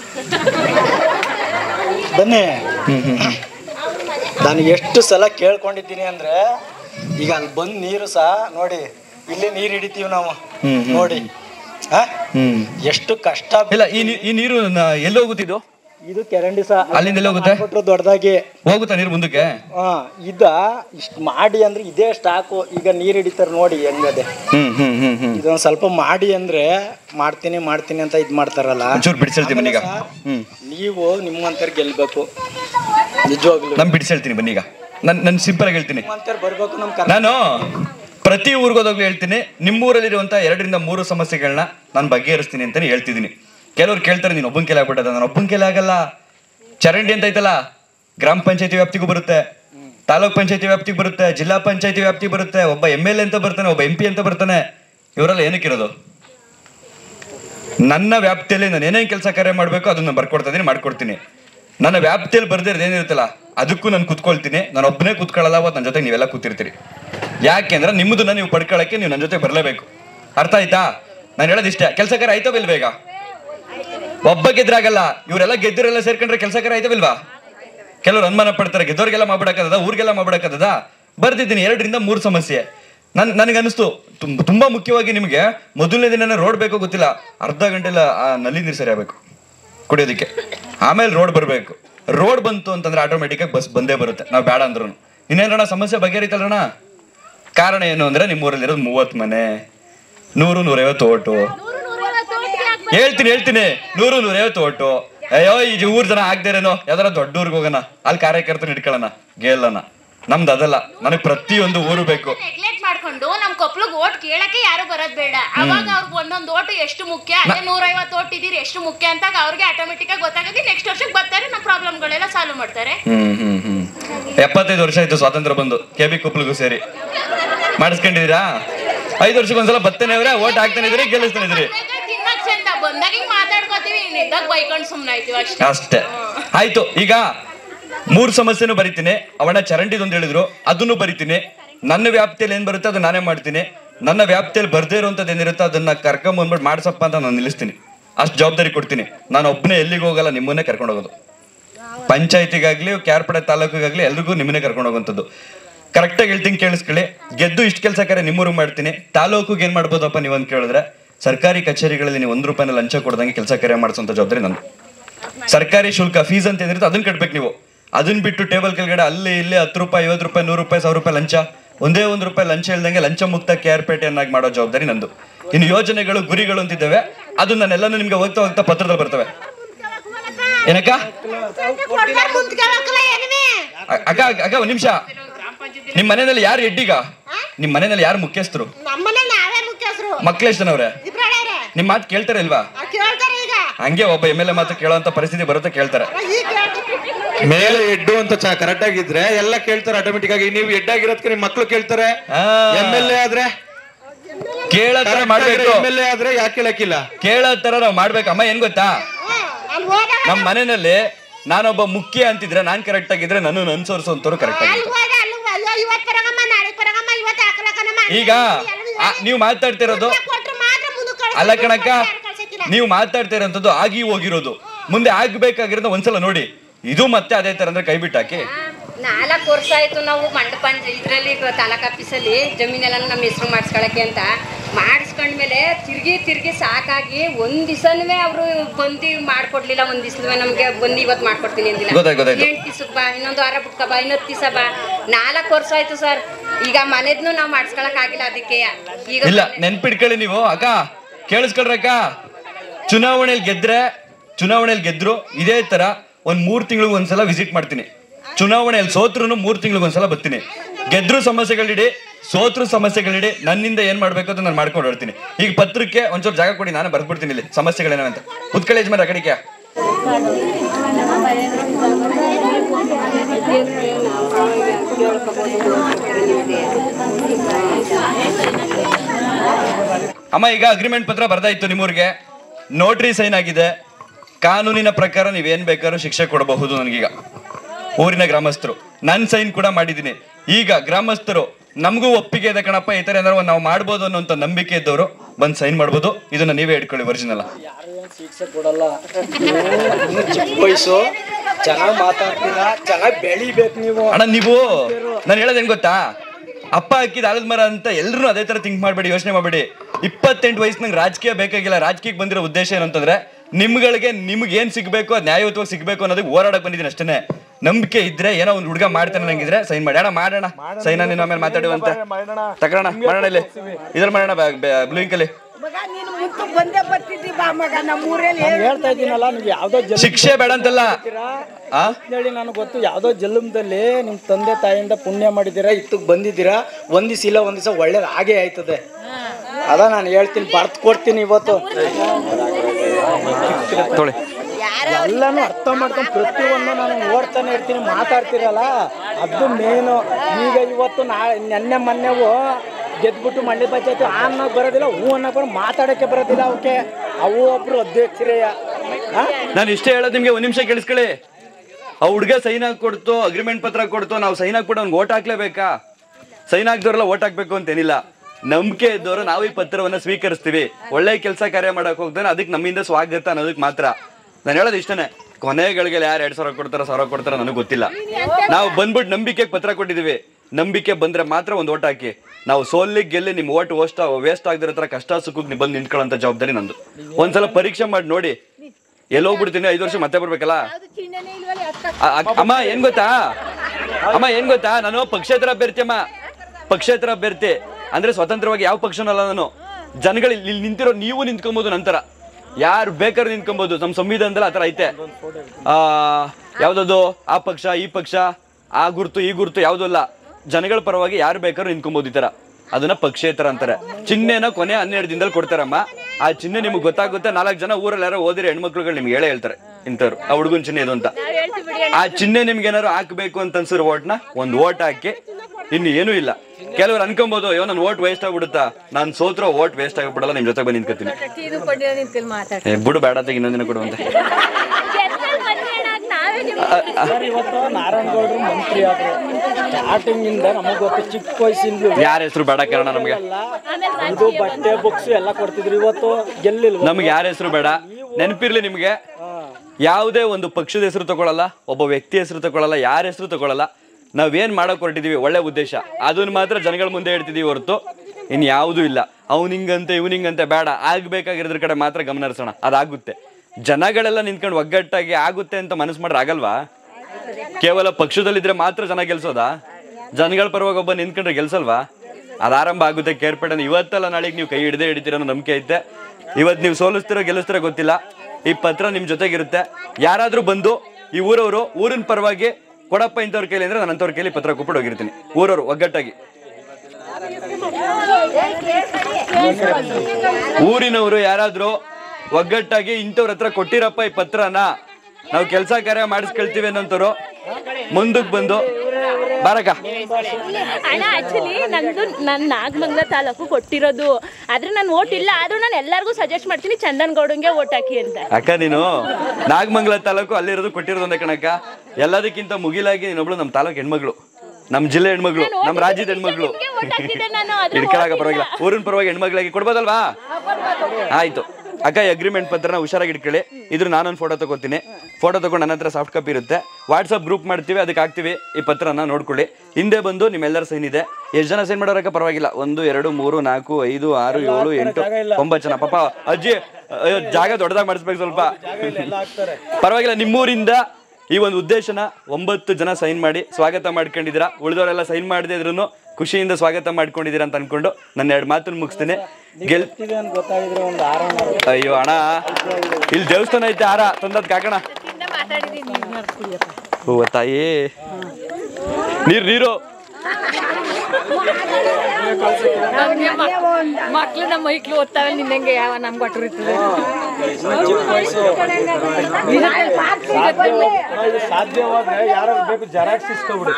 ಬನ್ನಿ ಹ್ಮ್ ಹ್ಮ್ ಹ್ಮ್. ನಾನು ಎಷ್ಟು ಸಲ ಕೇಳ್ಕೊಂಡಿದ್ದೀನಿ ಅಂದ್ರೆ ಈಗ ಅಲ್ಲಿ ಬಂದ್ ನೀರು ಸಹ ನೋಡಿ ಇಲ್ಲಿ ನೀರು ಹಿಡಿತೀವಿ ನಾವು ಹ್ಮ್, ಹ್ಮ್. ನೋಡಿ ಆ? ಹ್ಮ್ ಎಷ್ಟು ಕಷ್ಟ ಇಲ್ಲ ಈ ನೀ- ಈ ನೀರು ನ- ಎಲ್ಲಿ ಹೋಗುತ್ತಿದ್ದು ಇದು ಕೆರಂಡಿ ಸಹ ಅಲ್ಲಿಂದ ಎಲ್ಲಿ ಹೋಗುತ್ತೆ? ಮಾಡ್ಬಿಟ್ರು ದೊಡ್ಡದಾಗಿ ಹೋಗುತ್ತಾ ನೀರು ಮುಂದಕ್ಕೆ ಹಾ ಇದ ಇಷ್ಟ ಮಾಡಿ ಅಂದ್ರೆ ಇದೇ ಸ್ಟಾಕು ಈಗ ನೀರು ಹಿಡಿತಾರೆ ನೋಡಿ ಹೆಂಗದೆ ಹ್ಮ್ ಹ್ಮ್ ಹ್ಮ್ ಹ್ಮ್ ಇದೊಂದ್ ಸ್ವಲ್ಪ ಮಾಡಿ ಅಂದ್ರೆ ಮಾಡ್ತೀನಿ ಮಾಡ್ತೀನಿ ಅಂತ ಇದ್ ಮಾಡ್ತಾರಲ್ಲ ಒಂಚೂರು ಬಿಡಿಸೇಳ್ತೀನಿ ಬನ್ನೀಗ ಆಮೇಲೆ ಸಹ ಹ್ಮ್ ನೀವು ನಿಮ್ಮಂತರ್ ಗೆಲ್ಬೇಕು ನಿಜವಾಗ್ಲು ನಾನು ಬಿಡಿಸೇಳ್ತೀನಿ ಬನ್ನೀಗ ನನ್ ನನ್ ಸಿಂಪಲ್ ಆಗಿ ಹೇಳ್ತೀನಿ ನಿಮ್ಮಂತರ್ ಬರ್ಬೇಕು ನಮ್ ನಾನು ಪ್ರತಿ ಊರಿಗೋದಾಗ್ಲೂ ಹೇಳ್ತೀನಿ ನಿಮ್ಮೂರಲ್ಲಿರುವಂತ ಎರಡರಿಂದ ಮೂರು ಸಮಸ್ಯೆಗಳನ್ನ ನಾನು ಬಗೆಹರಿಸ್ತೀನಿ ಅಂತಾನೆ ಹೇಳ್ತಿದ್ದೀನಿ ಕೆಲವ್ರು ಕೇಳ್ತಾರೆ ನೀನು ಒಬ್ಬನ ಕೆಲ ಆಗ್ಬಿಟ್ಟದ ನಾನು ಒಬ್ಬನ ಕೆಲ ಆಗಲ್ಲ ಚರಂಡಿ ಅಂತ ಐತಲ್ಲ ಗ್ರಾಮ ಪಂಚಾಯತಿ ವ್ಯಾಪ್ತಿಗೂ ಬರುತ್ತೆ ತಾಲೂಕ್ ಪಂಚಾಯತಿ ವ್ಯಾಪ್ತಿಗೆ ಬರುತ್ತೆ ಜಿಲ್ಲಾ ಪಂಚಾಯತಿ ವ್ಯಾಪ್ತಿಗೆ ಬರುತ್ತೆ ಒಬ್ಬ ಎಮ್ ಎಲ್ ಎ ಅಂತ ಬರ್ತಾನೆ ಒಬ್ಬ ಎಂ ಪಿ ಅಂತ ಬರ್ತಾನೆ ಇವರೆಲ್ಲ ಏನಕ್ಕಿರೋದು ನನ್ನ ವ್ಯಾಪ್ತಿಯಲ್ಲಿ ನಾನು ಏನೇನು ಕೆಲಸ ಕಾರ್ಯ ಮಾಡಬೇಕು ಅದನ್ನ ಬರ್ಕೊಡ್ತಾ ಇದೀನಿ ಮಾಡ್ಕೊಡ್ತೀನಿ ನನ್ನ ವ್ಯಾಪ್ತಿಯಲ್ಲಿ ಬರ್ದಿರೋದು ಏನಿರುತ್ತಲ್ಲ ಅದಕ್ಕೂ ನಾನು ಕುತ್ಕೊಳ್ತೀನಿ ನಾನು ಒಬ್ಬನೇ ಕುತ್ಕೊಳ್ಳಲ್ಲ ಅವತ್ತು ನನ್ನ ಜೊತೆ ನೀವೆಲ್ಲ ಕೂತಿರ್ತೀರಿ ಯಾಕೆಂದ್ರೆ ನಿಮ್ಮದನ್ನ ನೀವು ಪಡ್ಕೊಳ್ಳೋಕ್ಕೆ ನೀವು ನನ್ನ ಜೊತೆ ಬರಲೇಬೇಕು ಅರ್ಥ ಆಯ್ತಾ ನಾನು ಹೇಳೋದು ಇಷ್ಟೇ ಕೆಲಸ ಕಾರ್ಯ ಆಯ್ತಾ ಬಿಲ್ವಾ ಈಗ ಒಬ್ಬ ಗೆದ್ರಾಗಲ್ಲ ಇವರೆಲ್ಲ ಗೆದ್ದಿರೆಲ್ಲ ಸೇರ್ಕೊಂಡ್ರೆ ಕೆಲಸ ಕಾರ್ಯ ಆಯ್ತಾ ಬಿಲ್ವಾ ಕೆಲವರು ಅನುಮಾನ ಪಡ್ತಾರೆ ಗೆದ್ದವ್ರಿಗೆಲ್ಲ ಮಾಡ್ಬಿಡಕ್ಕದ ಊರಿಗೆಲ್ಲ ಮಾಡ್ಬಿಡಕ್ಕದ ಬರ್ದಿದ್ದೀನಿ ಎರಡರಿಂದ ಮೂರು ಸಮಸ್ಯೆ ನನ್ ನನಗೆ ಅನಿಸ್ತು ತುಂಬ ತುಂಬಾ ಮುಖ್ಯವಾಗಿ ನಿಮಗೆ ಮೊದಲನೇ ದಿನ ರೋಡ್ ಬೇಕೋ ಗೊತ್ತಿಲ್ಲ ಅರ್ಧ ಗಂಟೆಲ್ಲ ಆ ನಲ್ಲಿ ನೀರು ಸರಿ ಆಗ್ಬೇಕು ಕುಡಿಯೋದಕ್ಕೆ ಆಮೇಲೆ ರೋಡ್ ಬರಬೇಕು ರೋಡ್ ಬಂತು ಅಂತಂದ್ರೆ ಆಟೋಮೆಟಿಕ್ ಆಗಿ ಬಸ್ ಬಂದೇ ಬರುತ್ತೆ ನಾವು ಬೇಡ ಅಂದ್ರು ಇನ್ನೇನಣ್ಣ ಸಮಸ್ಯೆ ಬಗೆಹರಿತಲ್ಲಣ್ಣ ಕಾರಣ ಏನು ಅಂದ್ರೆ ನಿಮ್ಮ ಊರಲ್ಲಿರೋದು ಮೂವತ್ತು ಮನೆ ನೂರು ನೂರೈವತ್ತು ಓಟು ಹೇಳ್ತೀನಿ ಹೇಳ್ತೀನಿ ನೂರು ನೂರೈವತ್ತು ಓಟು ಅಯ್ಯೋ ಈ ಊರ್ ಜನ ಆಗ್ದೇರೇನೋ ಯಾವ್ದಾರ ದೊಡ್ಡ ಊರಿಗೆ ಹೋಗೋಣ ಅಲ್ಲಿ ಕಾರ್ಯಕರ್ತನ ಇಟ್ಕೊಳ್ಳೋಣ ಗೆಲ್ಲಣ ನಮ್ದು ಅದಲ್ಲ ನನಗೆ ಪ್ರತಿಯೊಂದು ಊರು ಬೇಕು ನೆಗ್ಲೆಕ್ಟ್ ಮಾಡ್ಕೊಂಡು ನಮ್ ಕೊಪ್ಲಗ್ ಓಟ್ ಕೇಳಕ್ಕೆ ಯಾರು ಬರೋದ್ ಬೇಡ ಅವಾಗ ಅವ್ರಿಗೆ ಒಂದೊಂದು ಓಟು ಎಷ್ಟು ಮುಖ್ಯ ಅದೇ ನೂರೈವತ್ತು ಓಟ್ ಇದೀರಿ ಎಷ್ಟು ಮುಖ್ಯ ಅಂತ ಅವ್ರಿಗೆ ಆಟೋಮೆಟಿಕ್ ಆಗಿ ಗೊತ್ತಾಗುತ್ತೆ ನೆಕ್ಸ್ಟ್ ವರ್ಷಕ್ಕೆ ಬರ್ತಾರೆ ನಮ್ಮ ಪ್ರಾಬ್ಲಮ್ಗಳೆಲ್ಲ ಸಾಲ್ವ್ ಮಾಡ್ತಾರೆ ಹ್ಮ್ ಹ್ಮ್ ಹ್ಮ್ ಎಪ್ಪತ್ತೈದು ವರ್ಷ ಆಯ್ತು ಸ್ವಾತಂತ್ರ್ಯ ಬಂದು ಕೆ ಬಿ ಕುಪ್ಲಿಗೂ ಸೇರಿ ಮಾಡಿಸ್ಕೊಂಡಿದ್ದೀರಾ ಐದು ವರ್ಷಕ್ಕೆ ಒಂದ್ಸಲ ಬತ್ತನೇ ಇದ್ರೆ ಓಟ್ ಹಾಕ್ತಾನೆ ಇದ್ರಿ ಗೆಲ್ಲಿಸ್ತಾನೆ ಇದ್ರಿ ತಿನ್ನಕ್ ಚಂದ ಬಂದಾಗ ಹಿಂಗ್ ಮಾತಾಡ್ಕೋತೀವಿ ಇದ್ದಾಗ ಬೈಕೊಂಡ್ ಸುಮ್ನೆ ಆಯ್ತೀವಿ ಅಷ್ಟೇ ಅಷ್ಟೇ ಆಯ್ತು ಈಗ ಮೂರ್ ಸಮಸ್ಯೆನೂ ಬರಿತೀನಿ ಅವಣ್ಣ ಚರಂಡಿದೊಂದು ಹೇಳಿದ್ರು ಅದನ್ನು ಬರಿತೀನಿ ನನ್ನ ವ್ಯಾಪ್ತಿಯಲ್ಲಿ ಏನ್ ಬರುತ್ತೆ ಅದು ನಾನೇ ಮಾಡ್ತೀನಿ ನನ್ನ ವ್ಯಾಪ್ತಿಯಲ್ಲಿ ಬರ್ದೇ ಇರುವಂತದ್ದು ಏನಿರುತ್ತೆ ಅದನ್ನ ಕರ್ಕೊಂಡ್ ಬಂದ್ಬಿಟ್ಟು ಮಾಡ್ಸಪ್ಪ ಅಂತ ನಾನು ನಿಲ್ಲಿಸ್ತೀನಿ ಅಷ್ಟು ಜವಾಬ್ದಾರಿ ಕೊಡ್ತೀನಿ ನಾನು ಒಬ್ಬನೇ ಎಲ್ಲಿಗೆ ಹೋಗಲ್ಲ ನಿಮ್ಮನ್ನೇ ಕರ್ಕೊಂಡು ಹೋಗೋದು ಪಂಚಾಯತಿಗಾಗ್ಲಿ ಕ್ಯಾರ್ಪಡೆ ತಾಲೂಕಿಗಾಗ್ಲಿ ಎಲ್ರಿಗೂ ನಿಮ್ಮನ್ನೇ ಕರ್ಕೊಂಡು ಹೋಗುವಂಥದ್ದು ಕರೆಕ್ಟಾಗಿ ಹೇಳ್ತೀನಿ ಕೇಳಿಸ್ಕೊಳ್ಳಿ ಗೆದ್ದು ಇಷ್ಟು ಕೆಲಸ ಕಾರ್ಯ ನಿಮ್ಮೂರಿಗೆ ಮಾಡ್ತೀನಿ ತಾಲೂಕಿಗೆ ಏನ್ ಮಾಡ್ಬೋದಪ್ಪ ನೀವು ಅಂತ ಕೇಳಿದ್ರೆ ಸರ್ಕಾರಿ ಕಚೇರಿಗಳಲ್ಲಿ ನೀವು ಒಂದು ರೂಪಾಯಿನ ಲಂಚ ಕೊಡ್ದಂಗೆ ಕೆಲಸ ಕಾರ್ಯ ಮಾಡಿಸುವಂತ ಜವಾಬ್ದಾರಿ ನಂದು ಸರ್ಕಾರಿ ಶುಲ್ಕ ಫೀಸ್ ಅಂತ ಏನಿರುತ್ತೆ ಅದನ್ನ ಕಟ್ಬೇಕು ನೀವು ಅದನ್ನ ಬಿಟ್ಟು ಟೇಬಲ್ ಕೆಳಗಡೆ ಅಲ್ಲಿ ಇಲ್ಲಿ ಹತ್ತು ರೂಪಾಯಿ ಐವತ್ತು ರೂಪಾಯಿ ನೂರು ರೂಪಾಯಿ ಸಾವಿರ ರೂಪಾಯಿ ಲಂಚ ಒಂದೇ ಒಂದು ರೂಪಾಯಿ ಲಂಚ ಇಲ್ದಂಗೆ ಲಂಚ ಮುಕ್ತ ಕೆ ಆರ್ ಪೇಟೆಯನ್ನಾಗಿ ಮಾಡೋ ಜವಾಬ್ದಾರಿ ನಂದು ಇನ್ನು ಯೋಜನೆಗಳು ಗುರಿಗಳು ಅಂತಿದ್ದಾವೆ ಅದು ನಾನೆಲ್ಲನೂ ನಿಮ್ಗೆ ಹೋಗ್ತಾ ಹೋಗ್ತಾ ಪತ್ರದಲ್ಲಿ ಬರ್ತವೆ ಏನಕ್ಕ ಕೊಡ್ತಾರೆ ಕುಂತ್ಕೊಳಕ್ಕಲ್ಲ ಏನಿವೆ ಅ- ಅಕ್ಕ ಅಕ್ಕ ಒಂದ್ ನಿಮಿಷ ನಿಮ್ ಮನೆಯಲ್ಲಿ ಯಾರು ಎಡ್ಡಿಗ ನಿಮ್ ಮನೆಯಲ್ಲಿ ಯಾರು ಮುಖ್ಯಸ್ಥರು ನಮ್ಮನೆ ನಾವೇ ಮುಖ್ಯಸ್ಥರು ಮಕ್ಳು ಎಷ್ಟು ಜನವ್ರೆ ಇಬ್ರಳವ್ರೆ ನಿಮ್ ಮಾತು ಕೇಳ್ತಾರೆ ಇಲ್ವಾ ಕೇಳ್ತಾರೆ ಈಗ ಹಂಗೆ ಒಬ್ಬ ಎಮ್ ಎಲ್ ಎ ಮಾತು ಕೇಳೋಂತ ಪರಿಸ್ಥಿತಿ ಬರುತ್ತೆ ಕೇಳ್ತಾರೆ ಈಗ ಕೇಳ್ತಾರೆ ಮೇಲೆ ಎಡ್ಡು ಅಂತ ಕರೆಕ್ಟ್ ಆಗಿದ್ರೆ ಎಲ್ಲ ಕೇಳ್ತಾರೆ ಆಟೋಮೆಟಿಕ್ ಆಗಿ ನೀವು ಎಡ್ ಆಗಿರೋದಕ್ಕೆ ನಿಮ್ ಮಕ್ಳು ಕೇಳ್ತಾರೆ ಆ. ಎಮ್ ಎಲ್ ಎ ಆದ್ರೆ ಕೇಳೋ ತರ ಮಾಡ್ಬೇಕು ಎಮ್ ಎಲ್ ಎ ಆದ್ರೆ ಯಾಕೆ ಕೇಳಕ್ಕಿಲ್ಲ ಕೇಳೋ ತರ ನಾವ್ ಮಾಡ್ಬೇಕಮ್ಮ ಏನ್ ಗೊತ್ತಾ ಅಲ್ಲಿ ಹೋದಾಗ ನಮ್ ಮನೆಯಲ್ಲಿ ನಾನೊಬ್ಬ ಮುಖ್ಯ ಅಂತಿದ್ರೆ ನಾನ್ ಕರೆಕ್ಟ್ ಆಗಿದ್ರೆ ನಾನು ಅನ್ಸೋರ್ಸೋಂತವ್ರು ಕರೆಕ್ಟ್ ಅಲ್ಲಿ ಆಗಿದ್ರು ಹೋದ ಅಲ್ಲಿ ಅಯ್ಯೋ ಇವತ್ತು ಬರಗಮ್ಮ ನಾಳೆ ಬರಗಮ್ಮ ಇವತ್ತು ಹಾಕಲಕ್ಕನಮ್ಮ ಈಗ ಆ, ನೀವು ಮಾತಾಡ್ತಿರೋದು ಕೊಟ್ರು ಮಾತ್ರ ಮುಂದಕ್ಕೆ ಕಳ್ಸಿ ಅಲ್ಲ ಕಣಕ್ಕ ಯಾರು ಕಳ್ಸಕ್ಕಿಲ್ಲ. ನೀವು ಮಾತಾಡ್ತಿರೋಂಥದ್ದು ಆಗಿ ಹೋಗಿರೋದು ಮುಂದೆ ಆಗ್ಬೇಕಾಗಿರೋದು ಒಂದ್ಸಲ ನೋಡಿ ಇದು ಮತ್ತೆ ಅದೇ ತರ ಅಂದ್ರೆ ಕೈ ಬಿಟ್ಟಾಕಿ ನಾಲ್ಕು ವರ್ಷ ಆಯ್ತು ನಾವು ಮಂಟಪ ಇದರಲ್ಲಿ ತಾಲೂಕ್ ಆಫೀಸಲ್ಲಿ ಜಮೀನೆಲ್ಲ ನಮ್ಮ ಹೆಸರು ಮಾಡಿಸ್ಕೊಳಕ್ಕೆ ಅಂತ ಮಾಡಿಸ್ಕೊಂಡ್ಮೇಲೆ ತಿರ್ಗಿ ತಿರ್ಗಿ ಸಾಕಾಗಿ ಒಂದ್ ದಿವಸನೂ ಅವರು ಬಂದು ಮಾಡ್ಕೊಡ್ಲಿಲ್ಲ ಒಂದ್ ದಿವ್ಸನೂ ನಮ್ಗೆ ಬಂದು ಇವತ್ತು ಮಾಡ್ಕೊಡ್ತೀನಿ ಅಂದಿಲ್ಲ ಗೊತ್ತಾಯ್ತು, ಗೊತ್ತಾಯ್ತು. ಎಂಟು ದಿವ್ಸಕ್ಕೆ ಬಾ ಇನ್ನೊಂದು ವಾರ ಬಿಟ್ಕೊ ಬಾ ಇನ್ನೊಂದು ದಿವಸ ಬಾ ನಾಲ್ಕು ವರ್ಷ ಆಯ್ತು ಸರ್ ಈಗ ಮನೆದ್ನು ನಾವು ಮಾಡಿಸ್ಕೊಳಕ್ ಆಗಿಲ್ಲ ಅದಕ್ಕೆ ಈಗ ಇಲ್ಲ ನೆನ್ಪಿಟ್ಕೊಳ್ಳಿ ನೀವು ಅಕ್ಕ ಕೇಳಿಸ್ಕೊಳ್ರಕ್ಕ ಚುನಾವಣೆಯಲ್ಲಿ ಗೆದ್ರೆ ಚುನಾವಣೆಯಲ್ಲಿ ಗೆದ್ರು ಇದೇ ತರ ಒಂದ್ ಮೂರ್ ತಿಂಗಳಿಗೆ ಒಂದ್ಸಲ ವಿಸಿಟ್ ಮಾಡ್ತೀನಿ ಚುನಾವಣೆಯಲ್ಲಿ ಸೋತ್ರು ಮೂರ್ ತಿಂಗಳಿಗೆ ಒಂದ್ಸಲ ಬರ್ತೀನಿ ಗೆದ್ರು ಸಮಸ್ಯೆಗಳಿಡಿ ಸೋತ್ರು ಸಮಸ್ಯೆಗಳಿಡಿ ನನ್ನಿಂದ ಏನ್ ಮಾಡ್ಬೇಕು ಅಂತ ನಾನು ಮಾಡ್ಕೊಂಡು ಹೊರ್ತೀನಿ ಈಗ ಪತ್ರಕ್ಕೆ ಒಂಚೂರು ಜಾಗ ಕೊಡಿ ನಾನು ಬರ್ದ್ಬಿಡ್ತೀನಿ ಇಲ್ಲಿ ಸಮಸ್ಯೆಗಳೇನೋ ಅಂತ ಉತ್ಕಳ ಯಜಮಾನ ಕಡೆಗೆ ಅಮ್ಮ ಈಗ ಅಗ್ರಿಮೆಂಟ್ ಪತ್ರ ಬರ್ದಾಯ್ತು ನಿಮ್ಮೂರಿಗೆ ನೋಟ್ರಿ ಸೈನ್ ಆಗಿದೆ ಕಾನೂನಿನ ಪ್ರಕಾರ ನೀವೇನ್ ಬೇಕಾದ್ರೂ ಶಿಕ್ಷೆ ಕೊಡಬಹುದು ನನಗೀಗ ಊರಿನ ಗ್ರಾಮಸ್ಥರು ನನ್ ಸೈನ್ ಕೂಡ ಮಾಡಿದ್ದೀನಿ ಈಗ ಗ್ರಾಮಸ್ಥರು ನಮಗೂ ಒಪ್ಪಿಗೆ ಇದೆ ಕಣಪ್ಪ ಈ ತರ ಏನಾದ್ರು ಒಂದ್ ನಾವು ಮಾಡ್ಬೋದು ಅನ್ನೋಂಥ ನಂಬಿಕೆ ಇದ್ದವರು ಬಂದ್ ಸೈನ್ ಮಾಡ್ಬೋದು ಇದನ್ನ ನೀವೇ ಇಟ್ಕೊಳ್ಳಿ ಒರಿಜಿನಲ್ ಶಿಕ್ಷೆ ಕೊಡಲ್ಲ ಇನ್ನು ಚಿಕ್ಕ ವಯಸ್ಸು ಚೆನ್ನಾಗಿ ಮಾತಾಡ್ತೀರಾ ಚೆನ್ನಾಗಿ ಬೆಳಿಬೇಕು ನೀವು ಅಣ್ಣ ನೀವು ನಾನು ಹೇಳೋದ್ ಹೆಂಗ್ ಗೊತ್ತಾ ಅಪ್ಪ ಹಾಕಿದ ಆಲದ ಮರ ಅಂತ ಎಲ್ಲರೂ ಅದೇ ತರ ಥಿಂಕ್ ಮಾಡಬೇಡಿ ಯೋಚನೆ ಮಾಡಬೇಡಿ ಇಪ್ಪತ್ತೆಂಟು ವಯಸ್ಸಿನಂಗೆ ರಾಜಕೀಯ ಬೇಕಾಗಿಲ್ಲ ರಾಜಕೀಯಕ್ಕೆ ಬಂದಿರೋ ಉದ್ದೇಶ ಏನಂತಂದ್ರೆ ನಿಮ್ಗಳಿಗೆ ನಿಮ್ಗೆ ಏನ್ ಸಿಗ್ಬೇಕು ಅದ್ ನ್ಯಾಯಯುತವಾಗಿ ಸಿಗ್ಬೇಕು ಅನ್ನೋದಕ್ಕೆ ಹೋರಾಡಕ್ ಬಂದಿದ್ದೀನಿ ಅಷ್ಟೇ ನಂಬಿಕೆ ಇದ್ರೆ ಏನೋ ಒಂದು ಹುಡುಗ ಮಾಡ್ತಾನೆ ನಂಗಿದ್ರೆ ಸೈನ್ ಮಾಡಿ ಅಣ್ಣ ಮಾಡೋಣ ಸೈನ್ ನೀನು ಆಮೇಲೆ ಮಾತಾಡುವಂತ ತಗೊಳ್ಳೋಣ ಮಾಡೋಣ ಇಲ್ಲಿ ಇದ್ರ ಮಾಡೋಣ ಬ್ಲೂಯಿಂಗ್ ಅಲ್ಲಿ ಬಂದೇ ಬರ್ತಿದ್ದಿ ಬಾ ಮಗ ನಮ್ಮ ಊರಲ್ಲಿ ನಾನು ಹೇಳ್ತಾ ಇದ್ದೀನಲ್ಲ ನೀವು ಯಾವ್ದೋ ಜಲ್ ಶಿಕ್ಷೆ ಬೇಡ ಅಂತಲ್ಲ ಆ ಹೇಳಿ ನನಗೆ ಗೊತ್ತು ಯಾವ್ದೋ ಜನ್ಮದಲ್ಲಿ ನಿಮ್ ತಂದೆ ತಾಯಿಯಿಂದ ಪುಣ್ಯ ಮಾಡಿದ್ದೀರಾ ಇತ್ತಕ್ಕೆ ಬಂದಿದ್ದೀರಾ ಒಂದ್ ದಿವಸ ಇಲ್ಲ ಒಂದ್ ದಿವಸ ಒಳ್ಳೇದು ಹಾಗೆ ಆಯ್ತದೆ ಅದ ನಾನು ಹೇಳ್ತೀನಿ ಬರ್ತ್ ಕೊಡ್ತೀನಿ ಇವತ್ತು ತೊಳಿ ಎಲ್ಲಾನು ಅರ್ಥ ಮಾಡ್ಕೊಂಡು ಪ್ರತಿಯೊಂದು ನಾನು ನೋಡ್ತಾನೆ ಇರ್ತೀನಿ ಮಾತಾಡ್ತಿರಲ್ಲ ಅದು ಮೇನು ಈಗ ಇವತ್ತು ನಾಳೆ ನೆನ್ನೆ ಮೊನ್ನೆವು ಗೆದ್ಬಿಟ್ಟು ಮಂಡ್ಯ ಪಂಚಾಯತಿ ಆ ಅನ್ನೋಕೆ ಬರೋದಿಲ್ಲ ಹೂ ಅನ್ನೋಕೆ ಬರೋ ಮಾತಾಡೋಕ್ಕೆ ಬರೋದಿಲ್ಲ ಅವಕ್ಕೆ ಅವು ಒಬ್ರು ಅಧ್ಯಕ್ಷರೇಯ ಹಾ ನಾನು ಇಷ್ಟೇ ಹೇಳೋದು ನಿಮ್ಗೆ ಒಂದ್ ನಿಮಿಷ ಕೇಳಿಸ್ಕೊಳ್ಳಿ ಆ ಹುಡ್ಗ ಸೈನ್ ಹಾಕಿ ಕೊಡ್ತು ಅಗ್ರಿಮೆಂಟ್ ಪತ್ರ ಕೊಡ್ತು ನಾವು ಸೈನ್ ಹಾಕ್ಬಿಟ್ಟು ಅವ್ನಿಗೆ ಓಟ್ ಹಾಕ್ಲೇಬೇಕಾ ಸೈನ್ ಹಾಕ್ದವ್ರೆಲ್ಲ ಓಟ್ ಹಾಕ್ಬೇಕು ಅಂತೇನಿಲ್ಲ ನಂಬಿಕೆ ಇದ್ದವರು ನಾವು ಈ ಪತ್ರವನ್ನ ಸ್ವೀಕರಿಸ್ತೀವಿ ಒಳ್ಳೆ ಕೆಲಸ ಕಾರ್ಯ ಮಾಡಕ್ ಹೋಗ್ತಾನೆ ಅದಕ್ಕೆ ನಮ್ಮಿಂದ ಸ್ವಾಗತ ಅನ್ನೋದಕ್ಕೆ ಮಾತ್ರ ನಾನು ಹೇಳೋದು ಇಷ್ಟನೇ ಕೊನೆಗಳಿಗೆ ಯಾರು ಎರಡ್ ಸಾವಿರ ಕೊಡ್ತಾರ ಸಾವಿರ ಕೊಡ್ತಾರ ನನಗೆ ಗೊತ್ತಿಲ್ಲ ನಾವು ಬಂದ್ಬಿಟ್ಟು ನಂಬಿಕೆಗೆ ಪತ್ರ ಕೊಟ್ಟಿದೀವಿ ನಂಬಿಕೆ ಬಂದ್ರೆ ಮಾತ್ರ ಒಂದು ಓಟ್ ಹಾಕಿ ನಾವು ಸೋಲಿಗೆ ಗೆಲ್ಲಿ ನಿಮ್ ಓಟ್ ವೇಸ್ಟ್ ವೇಸ್ಟ್ ಆಗದಿರೋ ತರ ಕಷ್ಟ ಸುಖಕ್ಕೆ ನೀವು ಬಂದು ನಿಂತ್ಕೊಳ್ಳೋಂಥ ಜವಾಬ್ದಾರಿ ನಂದು ಒಂದ್ಸಲ ಪರೀಕ್ಷೆ ಮಾಡಿ ನೋಡಿ ಎಲ್ಲಿ ಹೋಗ್ಬಿಡ್ತೀನಿ ಐದು ವರ್ಷ ಮತ್ತೆ ಬರ್ಬೇಕಲ್ಲ ಅ- ಅ- ಅಮ್ಮ ಏನ್ ಗೊತ್ತಾ ಅಮ್ಮ ಏನ್ ಗೊತ್ತಾ ನಾನು ಪಕ್ಷೇತರ ಅಭ್ಯರ್ಥಿ ಅಮ್ಮ ಪಕ್ಷೇತರ ಅಭ್ಯರ್ಥಿ ಅಂದ್ರೆ ಸ್ವತಂತ್ರವಾಗಿ ಯಾವ ಪಕ್ಷನಲ್ಲ ನಾನು ಜನಗಳು ಇಲ್ಲಿ ನಿಂತಿರೋ ನೀವು ನಿಂತ್ಕೊಬೋದು ನಂತರ ಯಾರು ಬೇಕಾದ್ರೂ ನಿಂತ್ಕೊಬೋದು ನಮ್ಮ ಸಂವಿಧಾನದಲ್ಲಿ ಆತರ ಐತೆ ಆ ಯಾವ್ದದು ಆ ಪಕ್ಷ ಈ ಪಕ್ಷ ಆ ಗುರುತು ಈ ಗುರುತು ಯಾವ್ದು ಅಲ್ಲ ಜನಗಳ ಪರವಾಗಿ ಯಾರು ಬೇಕಾದ್ರೂ ನಿಂತ್ಕೊಬೋದು ಈ ತರ ಅದನ್ನ ಪಕ್ಷೇತರ ಅಂತಾರೆ ಚಿಹ್ನೆನ ಕೊನೆ ಹನ್ನೆರಡು ದಿನದಲ್ಲಿ ಕೊಡ್ತಾರಮ್ಮ ಆ ಚಿಹ್ನೆ ನಿಮ್ಗೆ ಗೊತ್ತಾಗುತ್ತೆ ನಾಲ್ಕು ಜನ ಊರಲ್ಲಿ ಯಾರೋ ಓದಿರೋ ಹೆಣ್ಮಕ್ಳುಗಳು ನಿಮ್ಗೆ ಹೇಳೇ ಹೇಳ್ತಾರೆ ಇಂಥವ್ರು ಆ ಹುಡುಗನ್ ಚಿಹ್ನೆ ಇದು ಅಂತ ಆ ಚಿಹ್ನೆ ನಿಮ್ಗೆ ಏನಾದ್ರು ಹಾಕ್ಬೇಕು ಅಂತ ಅನ್ಸಿರೋ ಓಟ್ನ ಒಂದ್ ಓಟ್ ಹಾಕಿ ಇನ್ನು ಏನೂ ಇಲ್ಲ ಕೆಲವ್ರು ಅನ್ಕೊಬೋದು ಅಯ್ಯೋ ನನ್ನ ಓಟ್ ವೇಸ್ಟ್ ಆಗ್ಬಿಡುತ್ತಾ ನಾನು ಸೋತ್ರೋ ಓಟ್ ವೇಸ್ಟ್ ಆಗ್ಬಿಡಲ್ಲ ನಿಮ್ ಜೊತೆ ಬಂದು ನಿಂತ್ಕೊತೀನಿ ಏ, ಬಿಡು ಬೇಡ ತೆಗಿ ಇನ್ನೊಂದಿನ ಕೊಡುವಂತೆ ಸರ್ ಇವತ್ತು ನಾರಾಯಣಗೌಡರು ಮಂತ್ರಿ ಆದ್ರು ಸ್ಟಾರ್ಟಿಂಗ್ ಇಂದ ನಮಗ್ ಗೊತ್ತು ಚಿಕ್ಕ ವಯಸ್ಸಿಂದ ಯಾರ ಹೆಸರು ಬೇಡ ಕಿರಣ ನಮ್ಗೆ ಇದು ಬಟ್ಟೆ ಬುಕ್ಸ್ ಎಲ್ಲ ಕೊಡ್ತಿದ್ರು ಇವತ್ತು ಗೆಲ್ಲಿಲ್ವ ನಮ್ಗೆ ಯಾರ ಹೆಸರು ಬೇಡ ನೆನಪಿರ್ಲಿ ನಿಮ್ಗೆ ಯಾವುದೇ ಒಂದು ಪಕ್ಷದ ಹೆಸರು ತಗೊಳಲ್ಲ ಒಬ್ಬ ವ್ಯಕ್ತಿ ಹೆಸರು ತಗೊಳಲ್ಲ ಯಾರ ಹೆಸರು ತಗೊಳಲ್ಲ ನಾವೇನ್ ಮಾಡಕ್ ಹೊರಟಿದೀವಿ ಒಳ್ಳೆ ಉದ್ದೇಶ ಅದನ್ನ ಮಾತ್ರ ಜನಗಳ ಮುಂದೆ ಹೇಳ್ತಿದೀವಿ ಹೊರತು ಇನ್ ಯಾವುದೂ ಇಲ್ಲ ಅವ್ನ್ ಹಿಂಗಂತೆ ಇವ್ನ್ ಹಿಂಗಂತೆ ಬೇಡ ಆಗ್ಬೇಕಾಗಿರೋದ್ರ ಕಡೆ ಮಾತ್ರ ಗಮನ ಹರಿಸೋಣ ಅದಾಗುತ್ತೆ ಜನಗಳೆಲ್ಲ ನಿಂತ್ಕೊಂಡು ಒಗ್ಗಟ್ಟಾಗಿ ಆಗುತ್ತೆ ಅಂತ ಮನಸ್ಸು ಮಾಡ್ರೆ ಆಗಲ್ವಾ ಕೇವಲ ಪಕ್ಷದಲ್ಲಿದ್ರೆ ಮಾತ್ರ ಜನ ಗೆಲ್ಸೋದಾ ಜನಗಳ ಪರವಾಗಿ ಒಬ್ಬ ನಿಂತ್ಕೊಂಡ್ರೆ ಗೆಲ್ಸಲ್ವಾ ಅದು ಆರಂಭ ಆಗುತ್ತೆ ಕೇರ್ಪೇಟೆ ಇವತ್ತಲ್ಲ ನಾಳೆಗೆ ನೀವು ಕೈ ಹಿಡದೆ ಹಿಡಿತೀರೋ ಅನ್ನೋ ನಂಬಿಕೆ ಐತೆ ಇವತ್ತು ನೀವು ಸೋಲಿಸ್ತಿರೋ ಗೆಲ್ಲಿಸ್ತಿರೋ ಗೊತ್ತಿಲ್ಲ ಈ ಪತ್ರ ನಿಮ್ ಜೊತೆಗಿರುತ್ತೆ ಯಾರಾದ್ರೂ ಬಂದು ಈ ಊರವರು ಊರಿನ ಪರವಾಗಿ ಕೊಡಪ್ಪ ಇಂಥವ್ರ ಕೈಲಿ ಅಂದ್ರೆ ನಾನು ಅಂಥವ್ರ ಕೈಲಿ ಪತ್ರ ಕೊಟ್ಬಿಟ್ಟು ಹೋಗಿರ್ತೀನಿ ಊರವರು ಒಗ್ಗಟ್ಟಾಗಿ ಊರಿನವರು ಯಾರಾದ್ರೂ ಒಗ್ಗಟ್ಟಾಗಿ ಇಂಥವ್ರ ಹತ್ರ ಕೊಟ್ಟಿರಪ್ಪ ಈ ಪತ್ರನ ನಾವು ಕೆಲಸ ಕಾರ್ಯ ಮಾಡಿಸ್ಕೊಳ್ತೀವಿ ಅನ್ನೋಂಥವ್ರು ಮುಂದಕ್ಕೆ ಬಂದು ಬಾರಕ ಅಣ್ಣ ಆಕ್ಚುಲಿ ನಂದು ನನ್ನ ನಾಗಮಂಗಲ ತಾಲೂಕು ಕೊಟ್ಟಿರೋದು ಆದ್ರೆ ನಾನು ಓಟ್ ಇಲ್ಲ ಆದ್ರೂ ನಾನು ಎಲ್ಲರಿಗೂ ಸಜೆಸ್ಟ್ ಮಾಡ್ತೀನಿ ಚಂದನ್ ಗೌಡಂಗೆ ಓಟ್ ಹಾಕಿ ಅಂತ ಅಕ್ಕ ನೀನು ನಾಗಮಂಗಲ ತಾಲೂಕು ಅಲ್ಲಿರೋದು ಕೊಟ್ಟಿರೋದು ಒಂದೇ ಕಣಕ್ಕ ಎಲ್ಲದಕ್ಕಿಂತ ಮುಗಿಲಾಗಿ ನೀನೊಬ್ಳು ನಮ್ಮ ತಾಲೂಕು ಹೆಣ್ಮಗಳು ನಮ್ಮ ಜಿಲ್ಲೆ ಹೆಣ್ಮಗಳು ನಮ್ಮ ರಾಜ್ಯದ ಹೆಣ್ಮಗಳು ಓಟ್ ಹಾಕಿದ್ದೆ ನಾನು ಆದ್ರೆ ಹಿಡ್ಕೊಳಕ ಪರವಾಗಿಲ್ಲ ಊರಿನ ಪರವಾಗಿ ಹೆಣ್ಮಗಳಾಗಿ ಕೊಡ್ಬೋದಲ್ವಾ ಆಯ್ತು ಅಕ್ಕ ಈ ಅಗ್ರಿಮೆಂಟ್ ಪತ್ರನ ಹುಷಾರಾಗಿ ಇಟ್ಕೊಳ್ಳಿ ಇದ್ರ ನಾನೊಂದು ಫೋಟೋ ತಗೋತೀನಿ ಫೋಟೋ ತಗೊಂಡು ನನ್ನ ಹತ್ರ ಸಾಫ್ಟ್ ಕಾಪಿ ಇರುತ್ತೆ ವಾಟ್ಸಪ್ ಗ್ರೂಪ್ ಮಾಡ್ತೀವಿ ಅದಕ್ಕೆ ಹಾಕ್ತೀವಿ ಈ ಪತ್ರನ ನೋಡ್ಕೊಳ್ಳಿ ಹಿಂದೆ ಬಂದು ನಿಮ್ಮೆಲ್ಲರ ಸೈನ್ ಇದೆ ಎಷ್ಟು ಜನ ಸೈನ್ ಮಾಡೋರಕ್ಕ ಪರವಾಗಿಲ್ಲ ಒಂದು ಎರಡು ಮೂರು ನಾಲ್ಕು ಐದು ಆರು ಏಳು ಎಂಟು ಒಂಬತ್ತು ಜನ ಪಾಪ ಅಜ್ಜಿ ಅಯ್ಯೋ, ಜಾಗ ದೊಡ್ಡದಾಗಿ ಮಾಡಿಸ್ಬೇಕು ಸ್ವಲ್ಪ ಪರವಾಗಿಲ್ಲ ನಿಮ್ಮೂರಿಂದ ಈ ಒಂದು ಉದ್ದೇಶನ ಒಂಬತ್ತು ಜನ ಸೈನ್ ಮಾಡಿ ಸ್ವಾಗತ ಮಾಡ್ಕೊಂಡಿದ್ದೀರಾ ಉಳಿದವರೆಲ್ಲ ಸೈನ್ ಮಾಡದೇ ಇದ್ರು ಖುಷಿಯಿಂದ ಸ್ವಾಗತ ಮಾಡ್ಕೊಂಡಿದ್ದೀರಾ ಅಂತ ಅನ್ಕೊಂಡು ನನ್ನ ಎರಡು ಮಾತನ್ನು ಮುಗಿಸ್ತೀನಿ ಗೆಲ್ ಬರ್ತೀವಿ ಅಂತ ಗೊತ್ತಾಗಿದ್ರೆ ಒಂದು ಆರಾಮ ಅಯ್ಯೋ ಅಣ್ಣ ಇಲ್ಲಿ ದೇವಸ್ಥಾನ ಐತೆ ಹಾರ ತಂದದ್ ಕಾಕಣ ಹೂವ ತಾಯಿ ನೀರು ನೀರು ಮಕ್ಳು ನಮ್ಮ ಮೈಕ್ಳು ಓದ್ತಾವೆ ನಿನ್ನಂಗೆ ಯಾವ ನಮ್ಗೆ ಒಟ್ಟರು ಇರ್ತದೆ ಸಾಧ್ಯವಾದ್ರೆ ಯಾರು ಬೇಕು ಜೆರಾಕ್ಸ್ ಇಸ್ಕೊಬಿಡಿ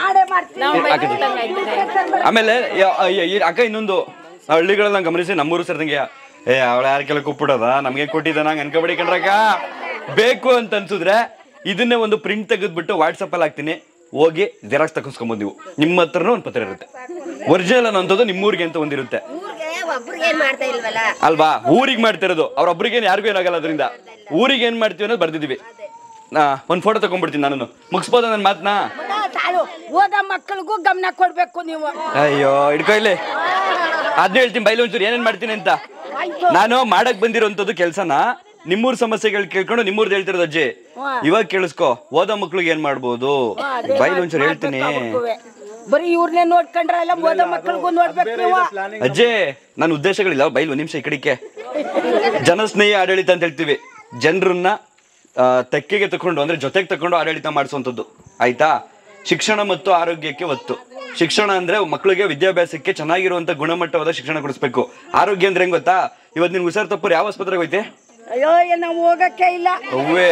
ಆಮೇಲೆ ಯ- ಯ- ಈ ಅಕ್ಕ ಇನ್ನೊಂದು ಹಳ್ಳಿಗಳನ್ನ ಗಮನಿಸಿ ನಮ್ಮೂರು ಸೇರಿದಂಗೆ ಏ ಅವಳ ಯಾರ ಕೆಲ ಕುಪ್ಪಿಡೋದ ನಮ್ಗೆ ಕೊಟ್ಟಿದ್ದ ನಂಗೆ ಅನ್ಕೊಬೇಡಿ ಕಣ್ರಕ್ಕ ಬೇಕು ಅಂತ ಅನ್ಸಿದ್ರೆ ಇದನ್ನೇ ಒಂದು ಪ್ರಿಂಟ್ ತೆಗೆದ್ಬಿಟ್ಟು ವಾಟ್ಸಪ್ ಅಲ್ಲಿ ಹಾಕ್ತೀನಿ ಹೋಗಿ ಜೆರಾಕ್ಸ್ ತಗೊಂಡ್ಸ್ಕೊಂಬೋದು ನೀವು ನಿಮ್ಮ ಹತ್ರನೂ ಒಂದು ಪತ್ರ ಇರುತ್ತೆ ಒರಿಜಿನಲ್ ಅನ್ನೋಂಥದ್ದು ನಿಮ್ಮೂರಿಗೆ ಅಂತ ಒಂದಿರುತ್ತೆ ಒಬ್ರಿಗೆ ಏನ್ ಮಾಡ್ತಾ ಇಲ್ವಲ್ಲ ಅಲ್ವಾ ಊರಿಗೆ ಮಾಡ್ತಿರೋದು ಅವ್ರೊಬ್ರಿಗೇನು ಯಾರಿಗೂ ಏನಾಗಲ್ಲ ಅದರಿಂದ ಊರಿಗೆ ಏನ್ ಮಾಡ್ತೀವಿ ಅನ್ನೋದು ಬರ್ದಿದೀವಿ ನಾ ಒಂದು ಫೋಟೋ ತಗೊಂಡ್ಬಿಡ್ತೀನಿ ನಾನು ಮುಗಿಸ್ಬೋದ ನನ್ನ ಮಾತನ್ನ ಸಾಲು ಓದೋ ಮಕ್ಕಳಿಗೂ ಗಮನ ಕೊಡ್ಬೇಕು ನೀವು ಅಯ್ಯೋ ಹಿಡ್ಕೊ ಇಲ್ಲಿ ಅದ್ನ ಹೇಳ್ತೀನಿ ಬೈಲಿ ಒಂಚೂರು ಏನೇನ್ ಮಾಡ್ತೀನಿ ಅಂತ ನಾನು ಮಾಡಕ್ ಬಂದಿರೋಂಥದ್ದು ಕೆಲ್ಸನ ನಿಮ್ಮೂರ್ ಸಮಸ್ಯೆಗಳು ಕೇಳ್ಕೊಂಡು ನಿಮ್ಮೂರ್ದು ಹೇಳ್ತಿರೋದು ಅಜ್ಜಿ ಇವಾಗ ಕೇಳಿಸ್ಕೊ ಓದೋ ಮಕ್ಳಿಗೆ ಏನ್ ಮಾಡ್ಬೋದು ಬೈಲಿ ಒಂಚೂರು ಹೇಳ್ತೀನಿ ಬರೀ ಇವ್ರನ್ನೇ ನೋಡ್ಕೊಂಡ್ರೆ ಎಲ್ಲ ಓದೋ ಮಕ್ಕಳಿಗೂ ನೋಡ್ಬೇಕು ನೀವು ಅಜ್ಜಿ ನನ್ನ ಉದ್ದೇಶಗಳಿಲ್ಲ ಬೈಲ್ ಒಂದ್ ನಿಮಿಷ ಈ ಕಡೆಗೆ ಜನಸ್ನೇಹಿ ಆಡಳಿತ ಅಂತ ಹೇಳ್ತೀವಿ ಜನರನ್ನ ಆ, ತೆಕ್ಕೆಗೆ ತಕೊಂಡು ಅಂದ್ರೆ ಜೊತೆಗೆ ತಕೊಂಡು ಆಡಳಿತ ಮಾಡಿಸುವಂಥದ್ದು ಆಯ್ತಾ ಶಿಕ್ಷಣ ಮತ್ತು ಆರೋಗ್ಯಕ್ಕೆ ಒತ್ತು ಶಿಕ್ಷಣ ಅಂದ್ರೆ ಮಕ್ಕಳಿಗೆ ವಿದ್ಯಾಭ್ಯಾಸಕ್ಕೆ ಚೆನ್ನಾಗಿರುವಂತ ಗುಣಮಟ್ಟವಾದ ಶಿಕ್ಷಣ ಕೊಡಿಸ್ಬೇಕು ಆರೋಗ್ಯ ಅಂದ್ರೆ ಹೆಂಗ್ ಗೊತ್ತಾ ಇವತ್ತು ನಿನ್ ಹುಷಾರ್ ತಪ್ಪರು ಯಾವ ಆಸ್ಪತ್ರೆಗೆ ಹೋಯ್ತೆ ಅಯ್ಯೋ ಏನ್ ನಾವು ಹೋಗಕ್ಕೆ ಇಲ್ಲ ಅವ್ವೇ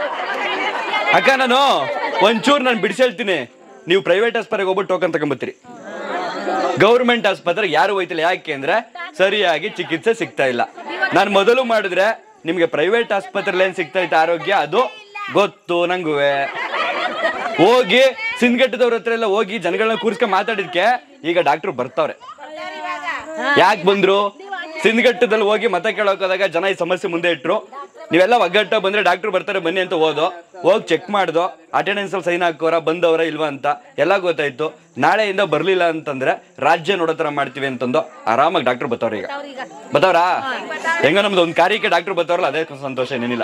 ಅಕ್ಕ ನಾನು ಒಂಚೂರು ನಾನು ಬಿಡಿಸಿ ಹೇಳ್ತೀನಿ ನೀವು ಪ್ರೈವೇಟ್ ಆಸ್ಪತ್ರೆಗೆ ಹೋಗ್ಬಿಟ್ಟು ಟೋಕನ್ ತಗೊಂಬತ್ತೀರಿ ಗೌರ್ಮೆಂಟ್ ಆಸ್ಪತ್ರೆಗೆ ಯಾರು ಹೋಯ್ತಿಲ್ಲ ಯಾಕೆ ಅಂದ್ರೆ ಸರಿಯಾಗಿ ಚಿಕಿತ್ಸೆ ಸಿಗ್ತಾ ಇಲ್ಲ ನಾನು ಮೊದಲು ಮಾಡಿದ್ರೆ ನಿಮ್ಗೆ ಪ್ರೈವೇಟ್ ಆಸ್ಪತ್ರೆಲಿ ಏನ್ ಸಿಗ್ತಾ ಇತ್ತು ಆರೋಗ್ಯ ಅದು ಗೊತ್ತು ನಂಗುವೆ ಹೋಗಿ ಸಿಂದ್ಗಟ್ಟದವ್ರ ಹತ್ರ ಎಲ್ಲ ಹೋಗಿ ಜನಗಳನ್ನ ಕೂರ್ಸ್ಕೊಂಡ್ ಮಾತಾಡಿದ್ಕೆ ಈಗ ಡಾಕ್ಟ್ರು ಬರ್ತಾವ್ರೆ ಯಾಕೆ ಬಂದ್ರು ಸಿಂದ್ಗಟ್ಟದಲ್ಲಿ ಹೋಗಿ ಮತ ಕೇಳೋಕ್ ಹೋದಾಗ ಜನ ಈ ಸಮಸ್ಯೆ ಮುಂದೆ ಇಟ್ರು ನೀವೆಲ್ಲ ಒಗ್ಗಟ್ಟ ಬಂದ್ರೆ ಡಾಕ್ಟರ್ ಬರ್ತಾರೆ ಬನ್ನಿ ಅಂತ ಹೋದೋ ಹೋಗಿ ಚೆಕ್ ಮಾಡ್ದೋ ಅಟೆಂಡೆನ್ಸ್ ಅಲ್ಲಿ ಸೈನ್ ಹಾಕೋರ ಬಂದವರ ಇಲ್ವಾ ಅಂತ ಎಲ್ಲ ಗೊತ್ತಾಯ್ತು ನಾಳೆಯಿಂದ ಬರ್ಲಿಲ್ಲ ಅಂತಂದ್ರೆ ರಾಜ್ಯ ನೋಡೋ ತರ ಮಾಡ್ತೀವಿ ಅಂತಂದು ಆರಾಮಾಗಿ ಡಾಕ್ಟರ್ ಬರ್ತಾವ್ರ ಈಗ ಬತ್ತವ್ರಾ ಹೆಂಗ ನಮ್ದು ಒಂದ್ ಕಾರ್ಯಕ್ಕೆ ಡಾಕ್ಟರ್ ಬರ್ತಾವ್ರಲ್ಲ ಅದೇ ಸಂತೋಷ ಏನೇನಿಲ್ಲ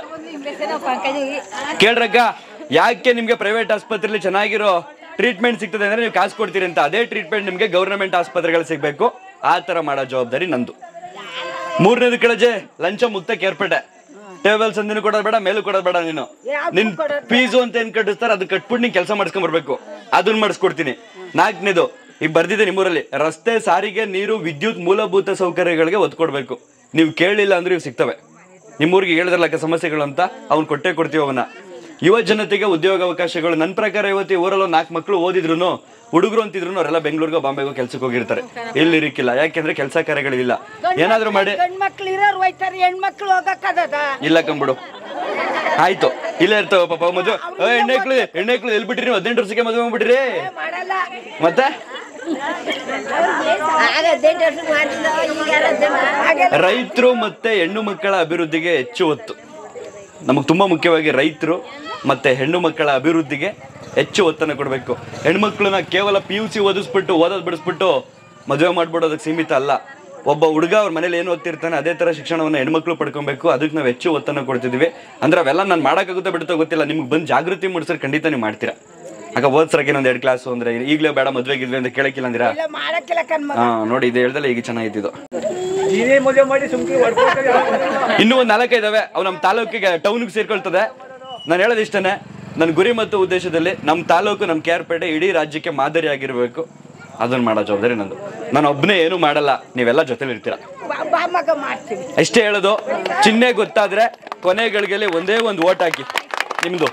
ಕೇಳ್ರಕ್ಕ ಯಾಕೆ ನಿಮ್ಗೆ ಪ್ರೈವೇಟ್ ಆಸ್ಪತ್ರೆಯಲ್ಲಿ ಚೆನ್ನಾಗಿರೋ ಟ್ರೀಟ್ಮೆಂಟ್ ಸಿಗ್ತದೆ ಅಂದ್ರೆ ನೀವು ಕಾಸು ಕೊಡ್ತೀರಿ ಅಂತ ಅದೇ ಟ್ರೀಟ್ಮೆಂಟ್ ನಿಮ್ಗೆ ಗೌರ್ಮೆಂಟ್ ಆಸ್ಪತ್ರೆಗಳು ಸಿಗ್ಬೇಕು ಆ ತರ ಮಾಡೋ ಜವಾಬ್ದಾರಿ ನಂದು ಮೂರನೇದು ಕೆಳಜೆ ಲಂಚ ಮುಕ್ತ ಕೇರ್ಪೇಟೆ ಟೇಬಲ್ ಸಂದಿನ ಕೊಡೋದ್ ಬೇಡ ಮೇಲೂ ಕೊಡೋದ್ ಬೇಡ ನೀನು ನಿನ್ ಫೀಸು ಅಂತ ಏನ್ ಕಟ್ಟಿಸ್ತಾರ ಅದು ಕಟ್ಬಿಟ್ಟು ನೀನ್ ಕೆಲಸ ಮಾಡ್ಸ್ಕೊಂಡ್ ಬರ್ಬೇಕು ಅದನ್ನ ಮಾಡಿಸ್ಕೊಡ್ತೀನಿ ನಾಲ್ಕನೇದು ಈಗ ಬರ್ದಿದೆ ನಿಮ್ಮೂರಲ್ಲಿ ರಸ್ತೆ ಸಾರಿಗೆ ನೀರು ವಿದ್ಯುತ್ ಮೂಲಭೂತ ಸೌಕರ್ಯಗಳಿಗೆ ಒತ್ತು ಕೊಡ್ಬೇಕು ನೀವು ಕೇಳಲಿಲ್ಲ ಅಂದ್ರೆ ಇವು ಸಿಗ್ತವೆ ನಿಮ್ಮೂರಿಗೆ ಹೇಳಿದ್ರಲ್ಲ ಸಮಸ್ಯೆಗಳು ಅಂತ ಅವ್ನು ಕೊಟ್ಟೆ ಕೊಡ್ತೀವಿ ಅವನ್ನ ಯುವ ಜನತೆಗೆ ಉದ್ಯೋಗ ಅವಕಾಶಗಳು ನನ್ನ ಪ್ರಕಾರ ಇವತ್ತು ಈ ಊರಲ್ಲಿ ನಾಲ್ಕು ಮಕ್ಕಳು ಓದಿದ್ರು ಹುಡುಗರು ಅಂತಿದ್ರು ಅವರೆಲ್ಲ ಬೆಂಗಳೂರಿಗೋ ಬಾಂಬೆಗೋ ಕೆಲ್ಸಕ್ಕೆ ಹೋಗಿರ್ತಾರೆ ಇಲ್ಲಿ ಇರಿಕ್ಕಿಲ್ಲ ಯಾಕೆಂದ್ರೆ ಕೆಲಸ ಕಾರ್ಯಗಳಿಲ್ಲ ಏನಾದ್ರೂ ಮಾಡಿ ಗಂಡ್ ಮಕ್ಳು ಇರೋರು ಹೋಯ್ತಾರೆ ಹೆಣ್ಮಕ್ಳು ಹೋಗಕ್ಕದ ಇಲ್ಲ ಕಂಬಿಡು ಆಯ್ತು ಇಲ್ಲೇ ಇರ್ತಾವ ಪಾಪ ಮದುವೆ ಏ, ಹೆಣ್ಣೆಕ್ಳು ಹೆಣ್ಣೆಕ್ಳು ಎಲ್ಲಿ ಬಿಟ್ರಿ ನೀವು ಹದಿನೆಂಟು ವರ್ಷಕ್ಕೆ ಮದುವೆ ಮಾಡ್ಬಿಟ್ರಿ ಮತ್ತೆ ಆಗ ಹದಿನೆಂಟು ವರ್ಷ ಮಾಡ್ತಿದ್ದ ಈಗ ಯಾರು ಹದಿನೆಂಟು ರೈತರು ಮತ್ತೆ ಹೆಣ್ಣು ಮಕ್ಕಳ ಅಭಿವೃದ್ಧಿಗೆ ಹೆಚ್ಚು ಒತ್ತು ನಮಗೆ ತುಂಬಾ ಮುಖ್ಯವಾಗಿ ರೈತರು ಮತ್ತೆ ಹೆಣ್ಣು ಮಕ್ಕಳ ಅಭಿವೃದ್ಧಿಗೆ ಹೆಚ್ಚು ಒತ್ತನ್ನು ಕೊಡಬೇಕು ಹೆಣ್ಮಕ್ಳನ್ನ ಕೇವಲ ಪಿ ಯು ಸಿ ಓದಿಸ್ಬಿಟ್ಟು ಓದೋದು ಬಿಡಿಸ್ಬಿಟ್ಟು ಮದುವೆ ಮಾಡ್ಬಿಡೋದಕ್ಕೆ ಸೀಮಿತ ಅಲ್ಲ ಒಬ್ಬ ಹುಡುಗ ಅವ್ರ ಮನೇಲಿ ಏನು ಓದ್ತಿರ್ತಾನೆ ಅದೇ ತರ ಶಿಕ್ಷಣವನ್ನು ಹೆಣ್ಮಕ್ಳು ಪಡ್ಕೊಬೇಕು ಅದಕ್ಕೆ ನಾವು ಹೆಚ್ಚು ಒತ್ತನ್ನು ಕೊಡ್ತಿದ್ವಿ ಅಂದ್ರೆ ಅವೆಲ್ಲ ನಾನು ಮಾಡೋಕ್ಕಾಗುತ್ತಾ ಬಿಡುತ್ತೋ ಗೊತ್ತಿಲ್ಲ ನಿಮ್ಗೆ ಬಂದು ಜಾಗೃತಿ ಮೂಡಿಸಿದ್ರೆ ಖಂಡಿತ ನೀವು ಮಾಡ್ತೀರಾ ಆಗ ಓದ್ಸರಕ್ಕೆ ಒಂದು ಎರಡು ಕ್ಲಾಸು ಅಂದ್ರೆ ಈಗಲೇ ಬೇಡ ಮದುವೆಗಿದ್ವಿ ಅಂತ ಕೇಳಕ್ಕಿಲ್ಲ ಅಂದಿರಾ ಇಲ್ಲ ಮಾಡಕ್ಕಿಲ್ಲ ಕಣ್ಮ ಹಾ ನೋಡಿ ಇದು ಹೇಳ್ದಲ್ಲ ಈಗ ಚೆನ್ನಾಗಿದ್ದು ನೀನೇ ಮದುವೆ ಮಾಡಿ ಸುಮ್ಕೆ ಹೊಡ್ಕೊಳ್ತಾರೆ ಇನ್ನೂ ಒಂದು ನಾಲ್ಕೈದಾವೆ ಅವು ನಮ್ಮ ತಾಲೂಕಿಗೆ ಟೌನ್ಗೆ ಸೇರ್ಕೊಳ್ತದೆ ನಾನು ಹೇಳೋದು ಇಷ್ಟನೇ ನನ್ನ ಗುರಿ ಮತ್ತು ಉದ್ದೇಶದಲ್ಲಿ ನಮ್ಮ ತಾಲೂಕು ನಮ್ಮ ಕೆ ಆರ್ ಪೇಟೆ ಇಡೀ ರಾಜ್ಯಕ್ಕೆ ಮಾದರಿ ಆಗಿರಬೇಕು ಅದನ್ನ ಮಾಡೋ ಜವಾಬ್ದಾರಿ ನಂದು ನಾನು ಒಬ್ಬನೇ ಏನು ಮಾಡಲ್ಲ ನೀವೆಲ್ಲ ಜೊತೆಲಿ ಇರ್ತೀರಾ ಬಾ- ಬಾ ಮಗ ಮಾಡ್ತೀವಿ ಅಷ್ಟೇ ಹೇಳೋದು ಚಿಹ್ನೆ ಗೊತ್ತಾದ್ರೆ ಕೊನೆ ಗಳಿಗೆಯಲ್ಲಿ ಒಂದೇ ಒಂದು ಓಟ್ ಹಾಕಿ ನಿಮ್ದು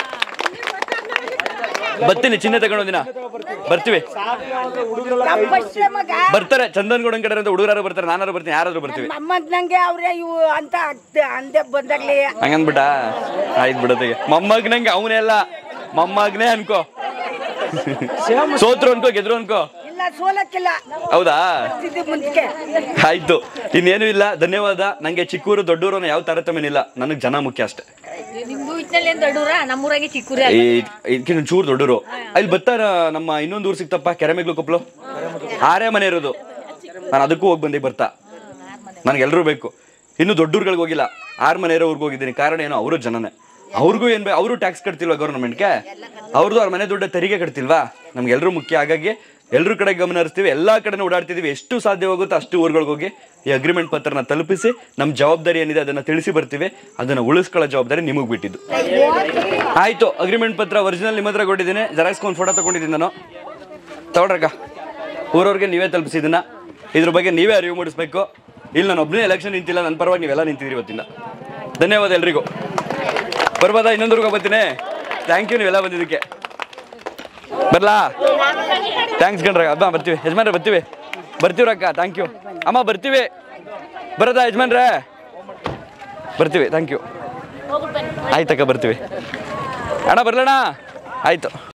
ಬರ್ತೀನಿ ಚಿಹ್ನೆ ತಗೊಂಡೋದಿನ ಬರ್ತೀವಿ ತಪ್ಪಷ್ಟೇ ಮಗ ಬರ್ತಾರೆ ಚಂದನ್ ಗೌಡನ್ ಕಡೆ ಹುಡುಗರು ಬರ್ತಾರೆ ನಾನಾರು ಬರ್ತೀನಿ ಯಾರಾದ್ರೂ ಬರ್ತೀವಿ ನಮ್ಮಂತ ನಂಗೆ ಅವ್ರೆ ಇವು ಅಂತ ಆಗ್ತ- ಅಂದೆ ಬಂದಾಗ್ಲಿ ಹಂಗನ್ಬಿಟ್ಟ ಆಯ್ತು ಬಿಡತ್ತಿಗೆ ಮೊಮ್ಮಗ್ನಂಗೆ ಅವನೇ ಅಲ್ಲ ಮೊಮ್ಮಗ್ನೇ ಅನ್ಕೋ ಸೋತ್ರು ಅನ್ಕೋ ಗೆದ್ರು ಅನ್ಕೋ ಇಲ್ಲ ನಾ ಸೋಲಕ್ಕಿಲ್ಲ ಹೌದಾ ಬರ್ತಿದ್ದೆ ಮುಂದಕ್ಕೆ ಆಯ್ತು ಇನ್ನೇನು ಇಲ್ಲ ಧನ್ಯವಾದ ನಂಗೆ ಚಿಕ್ಕೂರು ದೊಡ್ಡೂರು ಅನ್ನೋ ಯಾವ ತಾರತಮ್ಯನಿಲ್ಲ ನನಗೆ ಜನ ಮುಖ್ಯ ಅಷ್ಟೇ ನಿಮ್ಗೂ ಇಟ್ನಲ್ಲಿ ಏನ್ ದೊಡ್ಡೂರ ನಮ್ಮೂರಾಗೆ ಚಿಕ್ಕೂರ ಈ ಇದಕ್ಕಿಂತ ಚೂರು ದೊಡ್ಡೂರು ಅಲ್ಲಿ ಬರ್ತಾರ ನಮ್ಮ ಇನ್ನೊಂದು ಊರು ಸಿಕ್ತಪ್ಪ ಕೆರೆಮೆಗ್ಲು ಕೊಪ್ಪಲು ಆರೇ ಮನೆ ಇರೋದು ನಾನು ಅದಕ್ಕೂ ಹೋಗಿ ಬಂದೆ ಬರ್ತಾ ನನಗೆ ಎಲ್ಲರೂ ಬೇಕು ಇನ್ನು ದೊಡ್ಡೂರ್ಗಳಿಗೆ ಹೋಗಿಲ್ಲ ಆರು ಮನೆ ಇರೋ ಊರಿಗೆ ಹೋಗಿದ್ದೀನಿ ಕಾರಣ ಏನೋ ಅವರು ಜನನೇ ಅವ್ರಿಗೂ ಏನು ಬೇ ಅವರು ಟ್ಯಾಕ್ಸ್ ಕಟ್ತಿಲ್ವಾ ಗೌರ್ಮೆಂಟ್ಗೆ ಅವ್ರದ್ದು ಅವ್ರ ಮನೆ ದುಡ್ಡು ತೆರಿಗೆ ಕಟ್ತಿಲ್ವಾ ನಮ್ಗೆಲ್ಲರೂ ಮುಖ್ಯ ಹಾಗಾಗಿ ಎಲ್ಲರೂ ಕಡೆ ಗಮನ ಹರಿಸ್ತೀವಿ ಎಲ್ಲ ಕಡೆನೂ ಓಡಾಡ್ತಿದ್ದೀವಿ ಎಷ್ಟು ಸಾಧ್ಯವಾಗುತ್ತೋ ಅಷ್ಟು ಊರುಗಳಿಗೆ ಹೋಗಿ ಈ ಅಗ್ರಿಮೆಂಟ್ ಪತ್ರನ ತಲುಪಿಸಿ ನಮ್ಮ ಜವಾಬ್ದಾರಿ ಏನಿದೆ ಅದನ್ನು ತಿಳಿಸಿ ಬರ್ತೀವಿ ಅದನ್ನು ಉಳಿಸ್ಕೊಳ್ಳೋ ಜವಾಬ್ದಾರಿ ನಿಮಗೆ ಬಿಟ್ಟಿದ್ದು ಆಯಿತು ಅಗ್ರಿಮೆಂಟ್ ಪತ್ರ ಒರಿಜಿನಲ್ ನಿಮ್ಮ ಹತ್ರ ಕೊಟ್ಟಿದ್ದೀನಿ ಜೆರಾಕ್ಸ್ಕೊಂಡು ಫೋಟೋ ತಗೊಂಡಿದ್ದೀನಿ ನಾನು ತಗೊಳ್ರಕ್ಕ ಊರವ್ರಿಗೆ ನೀವೇ ತಲುಪಿಸಿದ್ದನ್ನ ಇದ್ರ ಬಗ್ಗೆ ನೀವೇ ಅರಿವು ಮೂಡಿಸ್ಬೇಕು ಇಲ್ಲಿ ನಾನು ಒಬ್ಬನೇ ಎಲೆಕ್ಷನ್ ನಿಂತಿಲ್ಲ ನನ್ನ ಪರವಾಗಿ ನೀವೆಲ್ಲ ನಿಂತಿದ್ದೀರಿ ಇವತ್ತಿಂದ ಧನ್ಯವಾದ ಎಲ್ರಿಗೂ ಬರ್ಬೋದಾ ಇನ್ನೊಂದ್ರಿಗೆ ಬರ್ತೀನಿ ಥ್ಯಾಂಕ್ ಯು ನೀವೆಲ್ಲ ಬಂದಿದ್ದಕ್ಕೆ ಬರ್ಲಾ ಥ್ಯಾಂಕ್ಸ್ ಕಣ್ರ ಅಬ್ಬ ಬರ್ತೀವಿ ಯಜಮಾನ್ರೆ ಬರ್ತೀವಿ ಬರ್ತೀವ್ರಕ್ಕ ಥ್ಯಾಂಕ್ ಯು ಅಮ್ಮ ಬರ್ತೀವಿ ಬರೋದಾ ಯಜಮಾನ್ರೆ ಬರ್ತೀವಿ ಥ್ಯಾಂಕ್ ಯು ಆಯ್ತಕ್ಕ ಬರ್ತೀವಿ ಅಣ್ಣ ಬರ್ಲಣ್ಣ ಆಯ್ತು